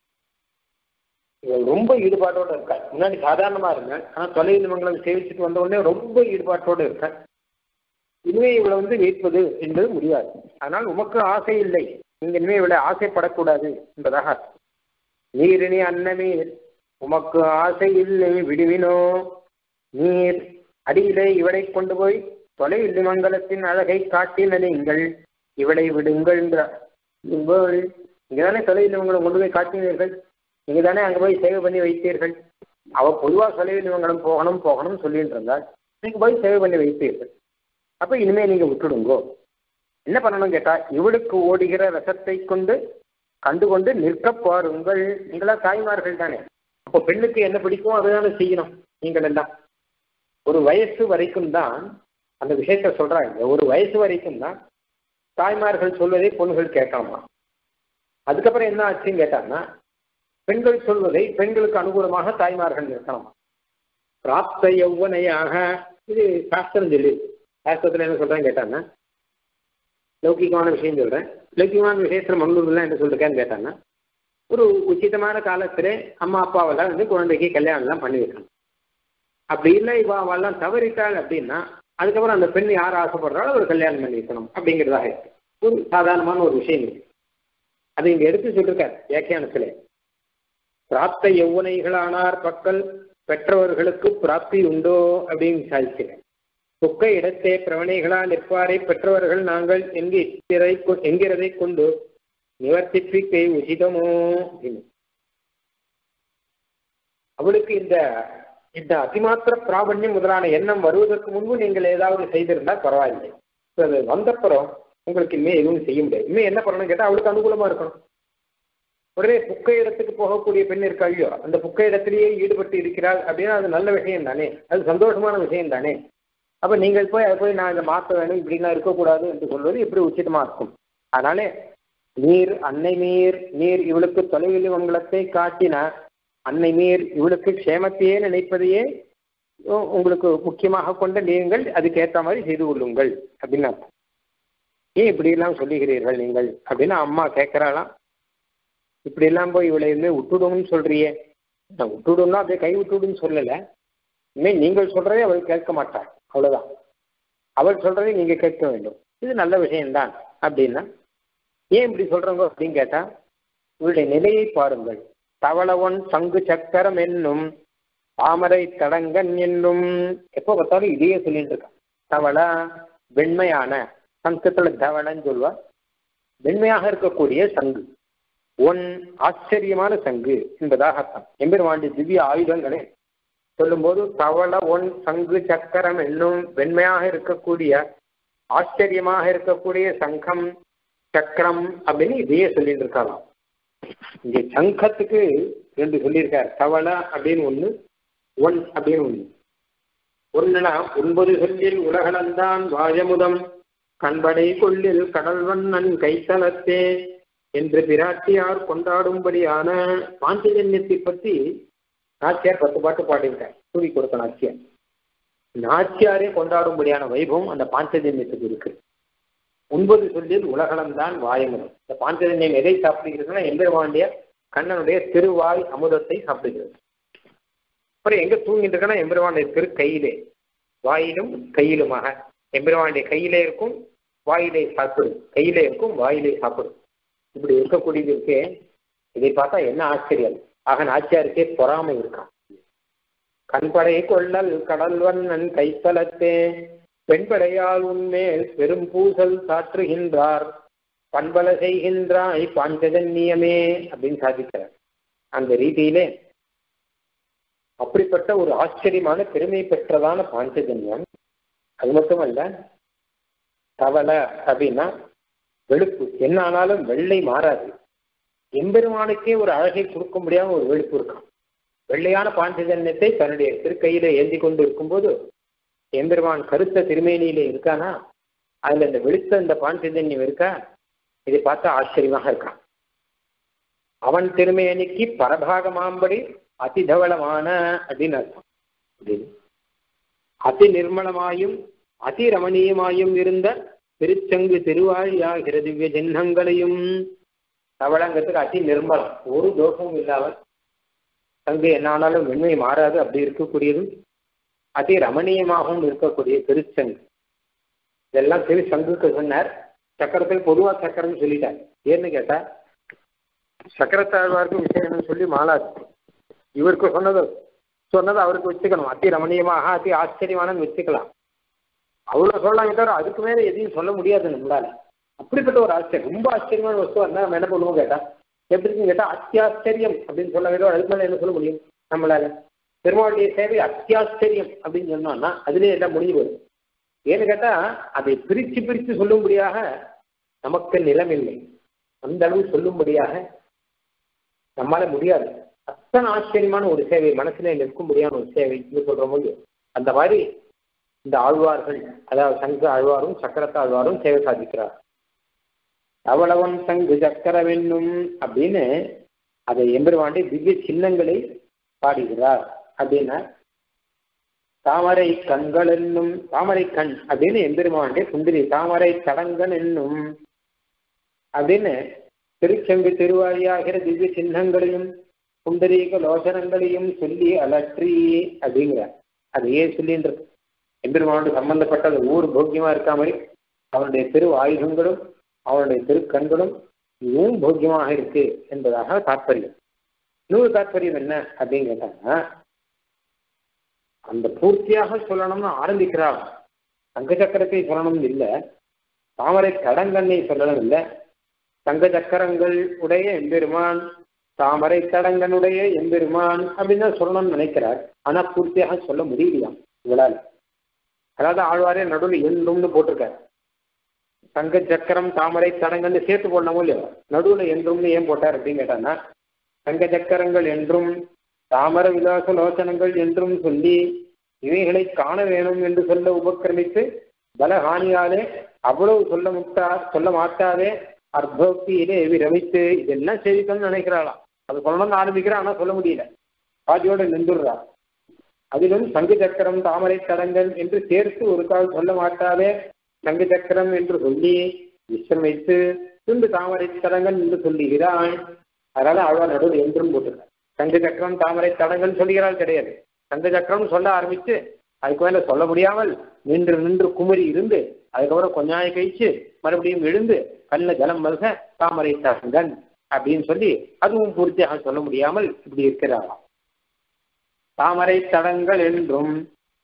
இவள் ரொம்ப ஈடுபாட்டோட இருக்காள் முன்னாடி சாதாரணமா இருந்தாள் ஆனா தொலைவில் மங்கலம் சேவிச்சுட்டு வந்த உடனே ரொம்ப ஈடுபாட்டோட இருக்காள் இனிமே இவளை வந்து மீட்பது என்பது முடியாது ஆனால் உமக்கு ஆசை இல்லை நீங்க இனிமே இவளை ஆசைப்படக்கூடாது என்பதாக அர்த்தம். நீரினி அன்னமீர் உமக்கு ஆசை இல்லை விடுவினோ நீர் அடியிலே இவளை கொண்டு போய் தொலைவில் மங்கலத்தின் அழகை காட்டின நீங்கள் இவளை விடுங்கள் நீங்கள் இங்கதானே தொலைவில் மங்கலம் கொண்டு போய் காட்டினீர்கள் நீங்க தானே அங்க போய் சேவை பண்ணி வைத்தீர்கள் அவ பொதுவா தொலைவில் மங்கலம் போகணும் போகணும் சொல்லிட்டு இருந்தாள் நீங்க போய் சேவை பண்ணி வைத்தீர்கள் அப்ப இனிமே நீங்க விட்டுடுங்கோ என்ன பண்ணணும் கேட்டா இவளுக்கு ஓடுகிற ரசத்தை கொண்டு கண்டுகொண்டு நிற்க பாருங்கள் நீங்களா தாய்மார்கள் தானே அப்போ பெண்ணுக்கு என்ன பிடிக்கும் அதுதானே செய்யணும் நீங்கள் எல்லாம் ஒரு வயசு வரைக்கும் தான் அந்த விஷயத்த சொல்றாங்க ஒரு வயசு வரைக்கும் தான் தாய்மார்கள் சொல்வதை பொண்ணுகள் கேட்கலாமா அதுக்கப்புறம் என்ன ஆச்சுன்னு கேட்டாங்கன்னா பெண்கள் சொல்வதை பெண்களுக்கு அனுகூலமாக தாய்மார்கள் இருக்கணுமா பிராப்த யௌவனையாக இது சாஸ்திரம் சொல்லி சாஸ்திரத்தில் என்ன சொல்றேன்னு கேட்டாங்கன்னா லௌகிகமான விஷயம் சொல்றேன் லௌகிகமான விஷயத்துல மங்களூர்லாம் என்ன சொல்லிருக்கேன்னு கேட்டாங்கன்னா ஒரு உச்சிதமான காலத்துல அம்மா அப்பாவெல்லாம் வந்து குழந்தைக்கு கல்யாணம்லாம் பண்ணி வைக்கணும் அப்படி இல்லை இப்போ அவெல்லாம் தவறிட்டாள் அப்படின்னா அதுக்கப்புறம் அந்த பெண் யார் ஆசைப்படுறாலும் ஒரு கல்யாணம் பண்ணி வைக்கணும் அப்படிங்கிறதாக இருக்கு ஒரு சாதாரணமான ஒரு விஷயம் இருக்கு அது இங்க எடுத்து சொல்லிருக்காரு வியாக்கியானத்துல பிராப்த யௌவனைகளானார் பக்கல் பெற்றவர்களுக்கு பிராப்தி உண்டோ அப்படின்னு சாதிக்கிறேன் துக்க இடத்தே பிரவணைகளால் நிற்பாரை பெற்றவர்கள் நாங்கள் என்கிறதை என்கிறதை கொண்டு நிவர்த்திப்பிக்கை உசிதமோ அப்படின்னு அவளுக்கு இந்த இந்த அதிமாத்திர பிராபண்யம் முதலான எண்ணம் வருவதற்கு முன்பு நீங்கள் ஏதாவது செய்திருந்தால் பரவாயில்லை இப்ப அது வந்தப்புறம் உங்களுக்கு இனிமே எதுவும் செய்ய முடியாது இனிமே என்ன பண்ணணும் கேட்டால் அவளுக்கு அனுகூலமா இருக்கணும் உடனே புக்க இடத்துக்கு போகக்கூடிய பெண் இருக்கா இல்லையோ அந்த புக்க இடத்திலேயே ஈடுபட்டு இருக்கிறாள் அப்படின்னா அது நல்ல விஷயம் தானே அது சந்தோஷமான விஷயம் தானே அப்ப நீங்கள் போய் அதை போய் நான் இதை மாற்ற வேணும் இப்படிலாம் இருக்கக்கூடாது என்று சொல்வது எப்படி உச்சிதமா இருக்கும் அதனாலே நீர் அன்னை நீர் நீர் இவளுக்கு தொலைவில் மங்களத்தை காட்டின அன்னை நீர் இவளுக்கு க்ஷேமத்தையே நினைப்பதையே உ- உங்களுக்கு முக்கியமாக கொண்ட நீங்கள் அதுக்கு ஏற்ற மாதிரி செய்து கொள்ளுங்கள் அப்படின்னு அர்த்தம். ஏன் இப்படி எல்லாம் சொல்லுகிறீர்கள் நீங்கள் அப்படின்னு அம்மா கேட்கிறாளாம் இப்படி எல்லாம் போய் இவளை இனிமே விட்டுடும்னு சொல்றியே நான் விட்டுடும்னா அப்படியே கை விட்டுடுன்னு சொல்லல இனிமே நீங்கள் சொல்றதே அவள் கேட்க மாட்டாள் அவ்வளவுதான் அவள் சொல்றதை நீங்க கேட்க வேண்டும் இது நல்ல விஷயம்தான் அப்படின்னா ஏன் இப்படி சொல்றோங்க அப்படின்னு கேட்டா இவளுடைய நிலையை பாருங்கள் தவளவன் சங்கு சக்கரம் என்னும் தாமரை தடங்கன் என்னும் எப்போ பார்த்தாலும் இதையே சொல்லிட்டு இருக்கான் தவள வெண்மையான சங்கத்துல தவளன்னு சொல்லுவா வெண்மையாக இருக்கக்கூடிய சங்கு ஒன் ஆச்சரியமான சங்கு என்பதாக அர்த்தம் எம்பெருமாண்டி திவ்ய ஆயுதங்களே சொல்லும்போது தவள ஒன் சங்கு சக்கரம் என்னும் வெண்மையாக இருக்கக்கூடிய ஆச்சரியமாக இருக்கக்கூடிய சங்கம் சக்கரம் அப்படின்னு இதையே சொல்லிட்டு இருக்கலாம் இங்க சங்கத்துக்கு ரெண்டு சொல்லியிருக்கார் தவள அப்படின்னு ஒண்ணு ஒன் அப்படின்னு ஒண்ணு ஒண்ணுனா ஒன்பது சொல்லில் உலகளந்தான் வாயமுதம் கண்படை கொள்ளில் கடல்வண்ணன் கைத்தலத்தே என்று பிராட்டியார் கொண்டாடும்படியான பாஞ்சஜன்யத்தை பற்றி நாச்சியார் பத்து பாட்டு பாடியிருக்கார் கூறி கொடுத்த நாச்சியார் நாச்சியாரே கொண்டாடும்படியான வைபவம் அந்த பாஞ்சஜன்யத்துக்கு இருக்கு ஒன்பது சொல்லில் உலகளந்தான் வாயமனம் இந்த பாஞ்சஜன்யம் எதை சாப்பிடுகிறதுனா எம்பெருமானுடைய கண்ணனுடைய திருவாய் அமுதத்தை சாப்பிடுகிறது அப்புறம் எங்க தூங்கிட்டு இருக்கனா எம்பெருமானுடைய திரு கையிலே வாயிலும் கையிலுமாக எம்பெருமானுடைய கையிலே இருக்கும் வாயிலே சாப்பிடும் கையிலே இருக்கும் வாயிலே சாப்பிடும் இப்படி இருக்கக்கூடியது இருக்கே இதை பார்த்தா என்ன ஆச்சரியம் ஆக நாச்சியாருக்கே பொறாமை இருக்கான் கண்படை கொள்ளல் கடல்வண்ணன் கைத்தலத்தே பெண்படையால் உன்மேல் பெரும் பூசல் சாற்றுகின்றார் பண்பல செய்கின்றாய் பாஞ்சஜன்யமே அப்படின்னு சாதிக்கிறார் அந்த ரீதியிலே அப்படிப்பட்ட ஒரு ஆச்சரியமான பெருமை பெற்றதான பாஞ்சஜன்யம் அது மட்டுமல்ல தவளை அப்படின்னா வெளுப்பு என்ன ஆனாலும் வெள்ளை மாறாது எம்பெருமானுக்கே ஒரு அழகை கொடுக்க முடியாம ஒரு வெளுப்பு இருக்கான் வெள்ளையான பாஞ்சஜன்யத்தை தன்னுடைய திருக்கையில ஏந்தி கொண்டு இருக்கும்போது எம்பெருமான் கருத்த திருமேனியில இருக்கானா அதுல இந்த வெளுத்த இந்த பாஞ்சஜன்யம் இருக்கா இதை பார்த்தா ஆச்சரியமாக இருக்கான் அவன் திருமேனிக்கு பரபாகமாம்படி அதிதவளமான அப்படின்னு அர்த்தம் அப்படின்னு அதி நிர்மலமாயும் அதி ரமணீயமாயும் இருந்த திருச்சங்கு திருவாழியாகிற திவ்ய சின்னங்களையும் தவளங்கிறதுக்கு அதி நிர்மலம் ஒரு தோஷமும் இல்லாமல் சங்கு என்னானாலும் வெண்மை மாறாது அப்படி இருக்கக்கூடியதும் அதி ரமணீயமாகவும் இருக்கக்கூடிய திருச்சங்கு இதெல்லாம் திருச்சங்குக்கு சொன்னார் சக்கரத்தில் பொதுவா சக்கரம்னு சொல்லிட்டார் ஏன்னு கேட்டா சக்கரத்தாழ்வாருக்கு விஷயம்னு சொல்லி மாலாது இவருக்கு சொன்னது சொன்னது அவருக்கு வச்சுக்கணும் அதி ரமணீயமாக அதி ஆச்சரியமானன்னு வச்சுக்கலாம் அவ்வளவு சொல்லலாமே தவிர அதுக்கு மேல எதையும் சொல்ல முடியாது நம்மளால அப்படிப்பட்ட ஒரு ஆச்சரியம் ரொம்ப ஆச்சரியமான வஸ்துவா இருந்தா நம்ம என்ன பண்ணுவோம் கேட்டா எப்படி இருக்குன்னு கேட்டா அத்தியாச்சரியம் அப்படின்னு சொல்ல வேண்டிய அதுக்கு மேல என்ன சொல்ல முடியும் நம்மளால பெருமாளுடைய சேவை அத்தியாச்சரியம் அப்படின்னு சொன்னோம்னா அதுலயே எல்லாம் முடிஞ்சு போயிடும் ஏன்னு கேட்டா அதை பிரிச்சு பிரிச்சு சொல்லும்படியாக நமக்கு நிலமில்லை அந்த அளவு சொல்லும்படியாக நம்மால முடியாது அத்தனை ஆச்சரியமான ஒரு சேவை மனசுல நிற்கும்படியான ஒரு சேவைன்னு சொல்ற போது அந்த மாதிரி இந்த ஆழ்வார்கள் அதாவது சங்க ஆழ்வாரும் சக்கரத்த ஆழ்வாரும் சேவை சாதிக்கிறார் அவளவன் சங்கு சக்கரவென்னும் அப்படின்னு அதை எம்பெருமாண்டி திவ்ய சின்னங்களை பாடுகிறார் அப்படின்னா தாமரை கண்கள் என்னும் தாமரை கண் அப்படின்னு எம்பெருமாண்டி சுந்தரி தாமரை தடங்கன் என்னும் அப்படின்னு திருச்செங்கு திருவாரியாகிற திவ்ய சின்னங்களையும் சுந்தரீக லோசனங்களையும் சொல்லி அலற்றி அப்படிங்கிறார் அதையே சொல்லின்றது எம்பெருமானோடு சம்பந்தப்பட்ட அந்த ஊர் போக்கியமா இருக்கா மாதிரி அவனுடைய திரு ஆயுதங்களும் அவனுடைய திருக்கண்களும் இதுவும் போக்கியமாக இருக்கு என்பதாக தாற்பயம் இன்னொரு தாற்பயம் என்ன அப்படின்னு கேட்டாங்கன்னா அந்த பூர்த்தியாக சொல்லணும்னு ஆரம்பிக்கிறாள் தங்க சக்கரத்தை சொல்லணும்னு இல்லை தாமரை தடங்கண்ணை சொல்லணும் இல்லை தங்க சக்கரங்கள் உடைய எம்பெருமான் தாமரை தடங்கனுடைய எம்பெருமான் அப்படின்னு தான் சொல்லணும்னு நினைக்கிறார் ஆனா பூர்த்தியாக சொல்ல முடியலையாம் இவளால் அதாவது ஆழ்வாரே நடுவில் என்றும்னு போட்டிருக்காரு தங்க சக்கரம் தாமரை தடங்கன்னு சேர்த்து போடணுமோ இல்லையோ நடுவில் என்றும்னு ஏன் போட்டார் அப்படின்னு கேட்டான்னா தங்க சக்கரங்கள் என்றும் தாமர விலாச லோசனங்கள் என்றும் சொல்லி இவைகளை காண வேணும் என்று சொல்ல உபக்கிரமித்து பலஹானியாலே அவ்வளவு சொல்ல முட்டா சொல்ல மாட்டாதே அர்த்தோக்தியிலே விரமித்து இதெல்லாம் செய்திக்கணும்னு நினைக்கிறாளாம் அது சொல்லணும்னு ஆரம்பிக்கிறா ஆனா சொல்ல முடியல பாதியோட நின்றுடுறா அதிலும் சங்கு சக்கரம் தாமரை தடங்கள் என்று சேர்த்து ஒரு கால் சொல்ல மாட்டாதே சங்கு சக்கரம் என்று சொல்லி விஸ்ரமித்து பின்பு தாமரை தடங்கள் என்று சொல்லுகிறாள் அதனால ஆழ்வார் நடுவில் என்றும் போட்டுருக்கார் சங்கு சக்கரம் தாமரை தடங்கள் சொல்லுகிறாள் கிடையாது சங்கு சக்கரம் சொல்ல ஆரம்பித்து அதுக்கு மேல சொல்ல முடியாமல் நின்று நின்று குமரி இருந்து அதுக்கப்புறம் கொஞ்ச நாள் கழிச்சு மறுபடியும் எழுந்து கல்ல ஜலம் மல்க தாமரை தடங்கன் அப்படின்னு சொல்லி அதுவும் பூர்த்தியாக சொல்ல முடியாமல் இப்படி இருக்கிறாராம் தாமரை தடங்கள் என்றும்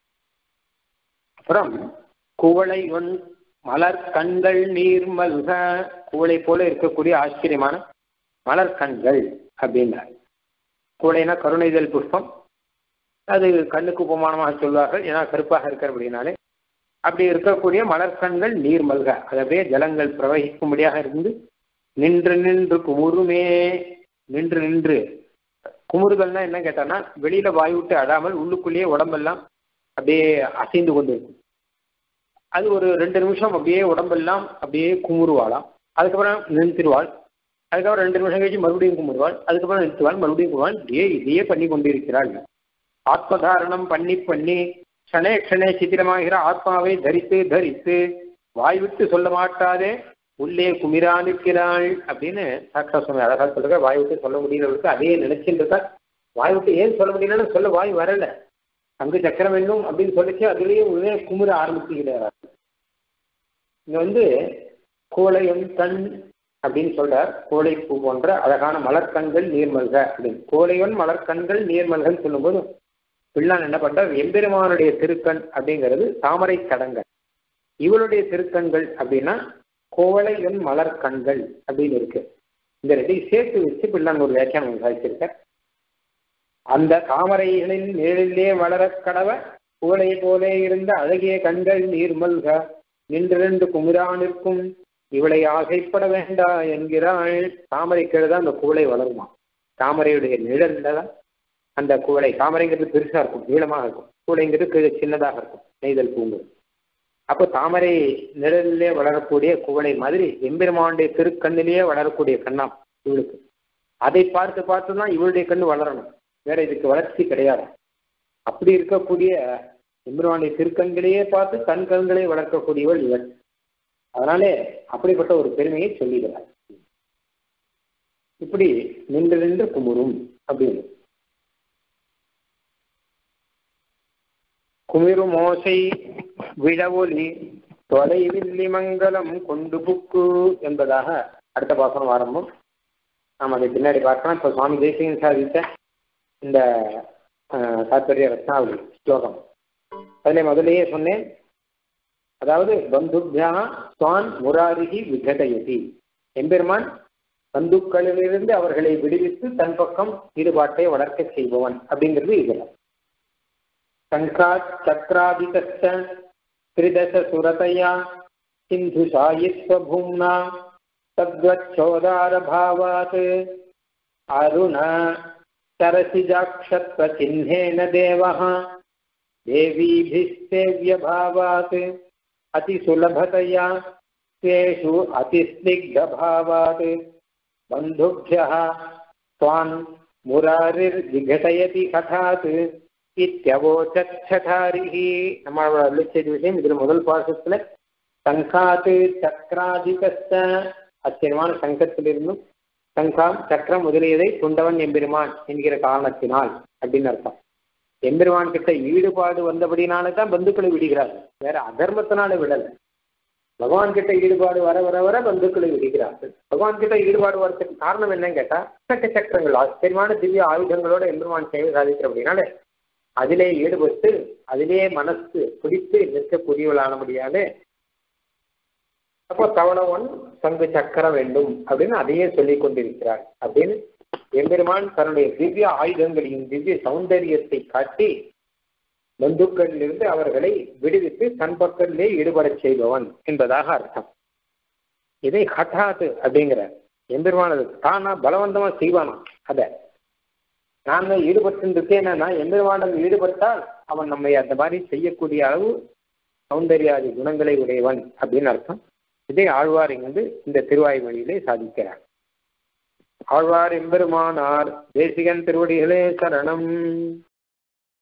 அப்புறம் குவளை ஒன் மலர் கண்கள் நீர் மல்க குவளை போல இருக்கக்கூடிய ஆச்சரியமான மலர் கண்கள் அப்படின்னார் குவளைனா கருணைதல் புஷ்பம் அது கண்ணுக்கு உபமானமாக சொல்வார்கள் ஏன்னா கருப்பாக இருக்கிற அப்படின்னாலே அப்படி இருக்கக்கூடிய மலர்கண்கள் நீர் மல்க அது அப்படியே ஜலங்கள் பிரவகிக்கும்படியாக இருந்து நின்று நின்று குமுறுமே நின்று நின்று குமுறுதல்னா என்ன கேட்டான்னா வெளியில வாய் விட்டு அழாமல் உள்ளுக்குள்ளேயே உடம்பெல்லாம் அப்படியே அசைந்து கொண்டு இருக்கும் அது ஒரு ரெண்டு நிமிஷம் அப்படியே உடம்பெல்லாம் அப்படியே குமுறுவாளாம் அதுக்கப்புறம் நிறுத்திடுவாள் அதுக்கப்புறம் ரெண்டு நிமிஷம் கழிச்சு மறுபடியும் கும்பிடுவாள் அதுக்கப்புறம் நிறுத்துவாள் மறுபடியும் கும்பிடுவாள் இப்படியே இதையே பண்ணி கொண்டிருக்கிறாள் ஆத்மதாரணம் பண்ணி பண்ணி க்ஷணே க்ஷணே சித்திரமாகிற ஆத்மாவை தரித்து தரித்து வாய் விட்டு சொல்ல மாட்டாதே உள்ளே குமிரானுக்கிறாள் அப்படின்னு சாட்சா சுவாமி அழகா சொல்றாரு வாய் விட்டு சொல்ல முடியலவருக்கு அதே நினைச்சுட்டு இருக்கா வாய் விட்டு ஏன் சொல்ல முடியலன்னு சொல்ல வாய் வரல அங்கு சக்கரம் வேணும் அப்படின்னு சொல்லிச்சு அதுலயே உடனே குமுற ஆரம்பிச்சுக்கிறார் இங்க வந்து கோளையம் கண் அப்படின்னு சொல்றார் கோழைப்பூ போன்ற அழகான மலர்கண்கள் நீர்மல்க அப்படின்னு கோழைவன் மலர்கண்கள் நீர்மல்கன்னு சொல்லும்போது பிள்ளான் என்ன பண்றார் எம்பெருமானுடைய திருக்கண் அப்படிங்கிறது தாமரை கடங்கள் இவளுடைய திருக்கண்கள் அப்படின்னா கோவளையன் மலர் கண்கள் அப்படின்னு இருக்கு இந்த ரெண்டையும் சேர்த்து வச்சு பிள்ளான் ஒரு வியாக்கியானம் சாதிச்சிருக்க அந்த தாமரைகளின் நிழலிலே வளரக் கடவ குவளை போலே இருந்த அழகிய கண்கள் நீர்மல்க நின்றிரண்டு குமுறானிற்கும் இவளை ஆசைப்பட வேண்டா என்கிறாள் தாமரை தான் அந்த குவளை வளருமா தாமரையுடைய நிழல்ல தான் அந்த குவளை தாமரைங்கிறது பெருசா இருக்கும் நீளமாக இருக்கும் குவளைங்கிறது கீழே சின்னதாக இருக்கும் நெய்தல் பூங்கு அப்போ தாமரை நிழலிலே வளரக்கூடிய குவளை மாதிரி எம்பெருமானுடைய திருக்கண்ணிலேயே வளரக்கூடிய கண்ணாம் இவளுக்கு அதை பார்த்து பார்த்து தான் இவளுடைய கண்ணு வளரணும் வேற இதுக்கு வளர்ச்சி கிடையாது அப்படி இருக்கக்கூடிய எம்பெருமானுடைய திருக்கண்களையே பார்த்து தன் கண்களை வளர்க்கக்கூடியவள் இவள் அதனாலே அப்படிப்பட்ட ஒரு பெருமையை சொல்லுகிறார் இப்படி நின்று நின்று குமுறும் அப்படின்னு குமிரும் ஓசை விழவொலி தொலைவில்லி மங்கலம் கொண்டு புக்கு என்பதாக அடுத்த பாசனம் ஆரம்பம் நாம் அதை பின்னாடி பார்க்கலாம் இப்போ சுவாமி தேசிகன் சாதித்த இந்த தாத்பரிய ரத்னாவளி ஸ்லோகம் அதில் முதலேயே சொன்னேன் அதாவது பந்துபியா சுவான் முராரிகி விகடயதி எம்பெருமான் பந்துக்களிலிருந்து அவர்களை விடுவித்து தன் பக்கம் ஈடுபாட்டை வளர்க்க செய்பவன் அப்படிங்கிறது இதுல சங்காத் சக்ராதிகச்ச திரிதச சுரதயா சிந்து சாயித்வபூம்னா तद्वच्छोदारभावात् अरुण सरसिजाक्षत्वचिह्नेन देवः देवीभिस्सेव्यभावात् अतिसुलभतया स्वेषु अतिस्निग्धभावात् बन्धुभ्यः त्वान् मुरारिर्विघटयति कथात् இத்தியவோச்சாரிஹி நம்மளோட அருள் செய்த விஷயம் இதுல முதல் பாசத்துல சங்காத்து சக்கராதிகஸ்த அச்சரியமான சங்கத்திலிருந்தும் சங்காம் சக்கரம் முதலியதை கொண்டவன் எம்பெருமான் என்கிற காரணத்தினால் அப்படின்னு அர்த்தம் எம்பெருமான் கிட்ட ஈடுபாடு வந்தபடினால தான் பந்துக்களை விடுகிறார் வேற அதர்மத்தினால விடல பகவான் கிட்ட ஈடுபாடு வர வர வர பந்துக்களை விடுகிறார்கள் பகவான் கிட்ட ஈடுபாடு வரதுக்கு காரணம் என்னன்னு கேட்டா சக்க சக்கரங்கள் ஆச்சரியமான திவ்ய ஆயுதங்களோட எம்பெருமான் சேவை சாதிக்கிற அப்படின்னால அதிலே ஈடுபட்டு அதிலே மனசு பிடித்து நிற்கக்கூடியவளானபடியாலே அப்போ தவணவன் சங்கு சக்கரம் வேண்டும் அப்படின்னு அதையே சொல்லிக் கொண்டிருக்கிறார் அப்படின்னு எம்பெருமான் தன்னுடைய திவ்ய ஆயுதங்களையும் திவ்ய சௌந்தரியத்தை காட்டி பந்துக்களிலிருந்து அவர்களை விடுவித்து தன் பக்கத்திலே ஈடுபடச் செய்பவன் என்பதாக அர்த்தம் இதை ஹட்டாத்து அப்படிங்கிற எம்பெருமானது தானா பலவந்தமா செய்வானா அத நான் ஈடுபட்டு இருக்கேன்னா எம்பெருமானம் ஈடுபட்டால் அவன் நம்மை அந்த மாதிரி செய்யக்கூடிய அளவு சௌந்தர்யாதி குணங்களை உடையவன் அப்படின்னு அர்த்தம் இதை ஆழ்வார் இங்கு இந்த திருவாய்மொழியிலே சாதிக்கிறார் ஆழ்வார் எம்பெருமானார் தேசிகன் திருவடிகளே சரணம்